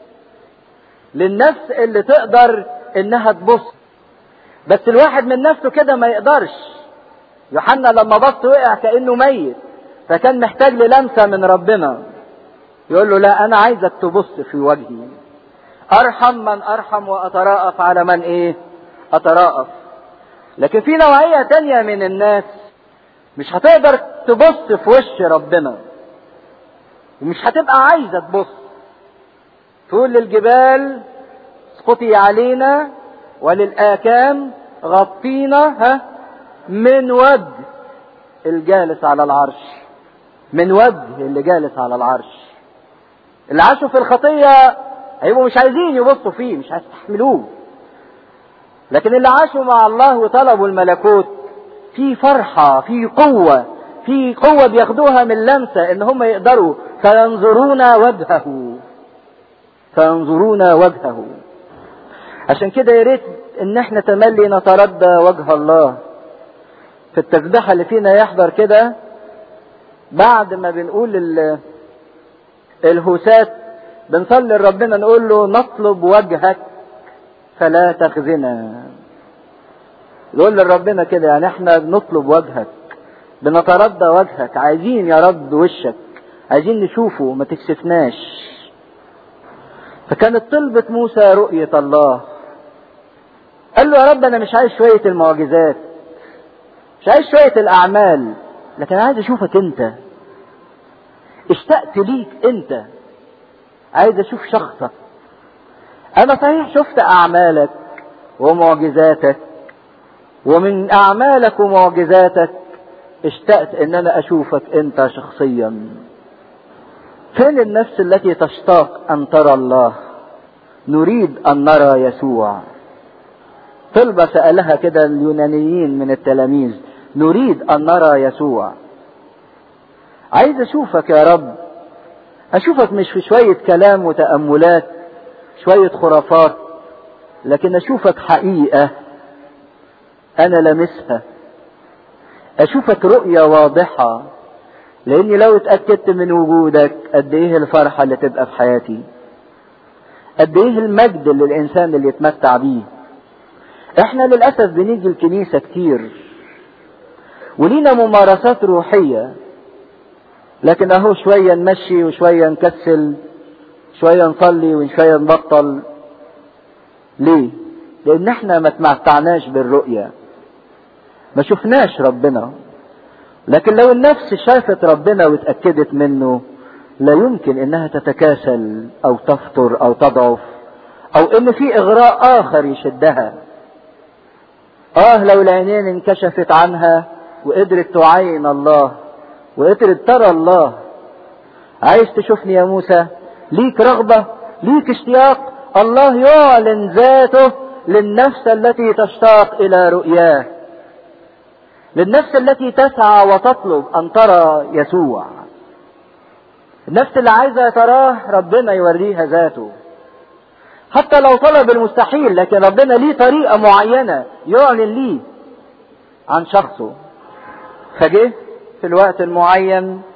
للنفس اللي تقدر انها تبص بس الواحد من نفسه كده ما يقدرش يوحنا لما بص وقع كانه ميت فكان محتاج للمسه من ربنا يقول له لا انا عايزك تبص في وجهي ارحم من ارحم واتراءف على من ايه اتراءف لكن في نوعيه تانية من الناس مش هتقدر تبص في وش ربنا ومش هتبقى عايزه تبص تقول للجبال اسقطي علينا وللآكام غطينا ها من وجه الجالس على العرش من وجه اللي جالس على العرش اللي عاشوا في الخطية هيبقوا مش عايزين يبصوا فيه مش هيستحملوه لكن اللي عاشوا مع الله وطلبوا الملكوت في فرحة في قوة في قوة بياخدوها من لمسة ان هم يقدروا فينظرون وجهه فينظرون وجهه عشان كده يا ريت ان احنا تملي نتردى وجه الله في التسبيحه اللي فينا يحضر كده بعد ما بنقول ال- الهوسات بنصلي لربنا نقول له نطلب وجهك فلا تخزنا نقول لربنا كده يعني احنا بنطلب وجهك بنتردى وجهك عايزين يا رب وشك عايزين نشوفه ما تكسفناش فكانت طلبة موسى رؤية الله قال له يا رب انا مش عايز شوية المعجزات مش عايز شوية الاعمال لكن عايز اشوفك انت اشتقت ليك انت عايز اشوف شخصك انا صحيح شفت اعمالك ومعجزاتك ومن اعمالك ومعجزاتك اشتقت ان انا اشوفك انت شخصيا فين النفس التي تشتاق ان ترى الله نريد ان نرى يسوع طلبة سألها كده اليونانيين من التلاميذ نريد ان نرى يسوع عايز اشوفك يا رب اشوفك مش في شوية كلام وتأملات شوية خرافات لكن اشوفك حقيقة انا لمسها اشوفك رؤية واضحة لاني لو اتأكدت من وجودك قد ايه الفرحة اللي تبقى في حياتي قد ايه المجد اللي الانسان اللي يتمتع بيه احنا للاسف بنيجي الكنيسة كتير ولينا ممارسات روحية لكن اهو شوية نمشي وشوية نكسل شوية نصلي وشوية نبطل ليه لان احنا ما تمتعناش بالرؤية ما شفناش ربنا لكن لو النفس شافت ربنا واتأكدت منه لا يمكن انها تتكاسل او تفطر او تضعف او ان في اغراء اخر يشدها اه لو العينين انكشفت عنها وقدرت تعاين الله وقدرت ترى الله عايز تشوفني يا موسى ليك رغبة ليك اشتياق الله يعلن ذاته للنفس التي تشتاق الى رؤياه للنفس التي تسعى وتطلب ان ترى يسوع النفس اللي عايزه تراه ربنا يوريها ذاته حتى لو طلب المستحيل لكن ربنا ليه طريقه معينه يعلن ليه عن شخصه فجه في الوقت المعين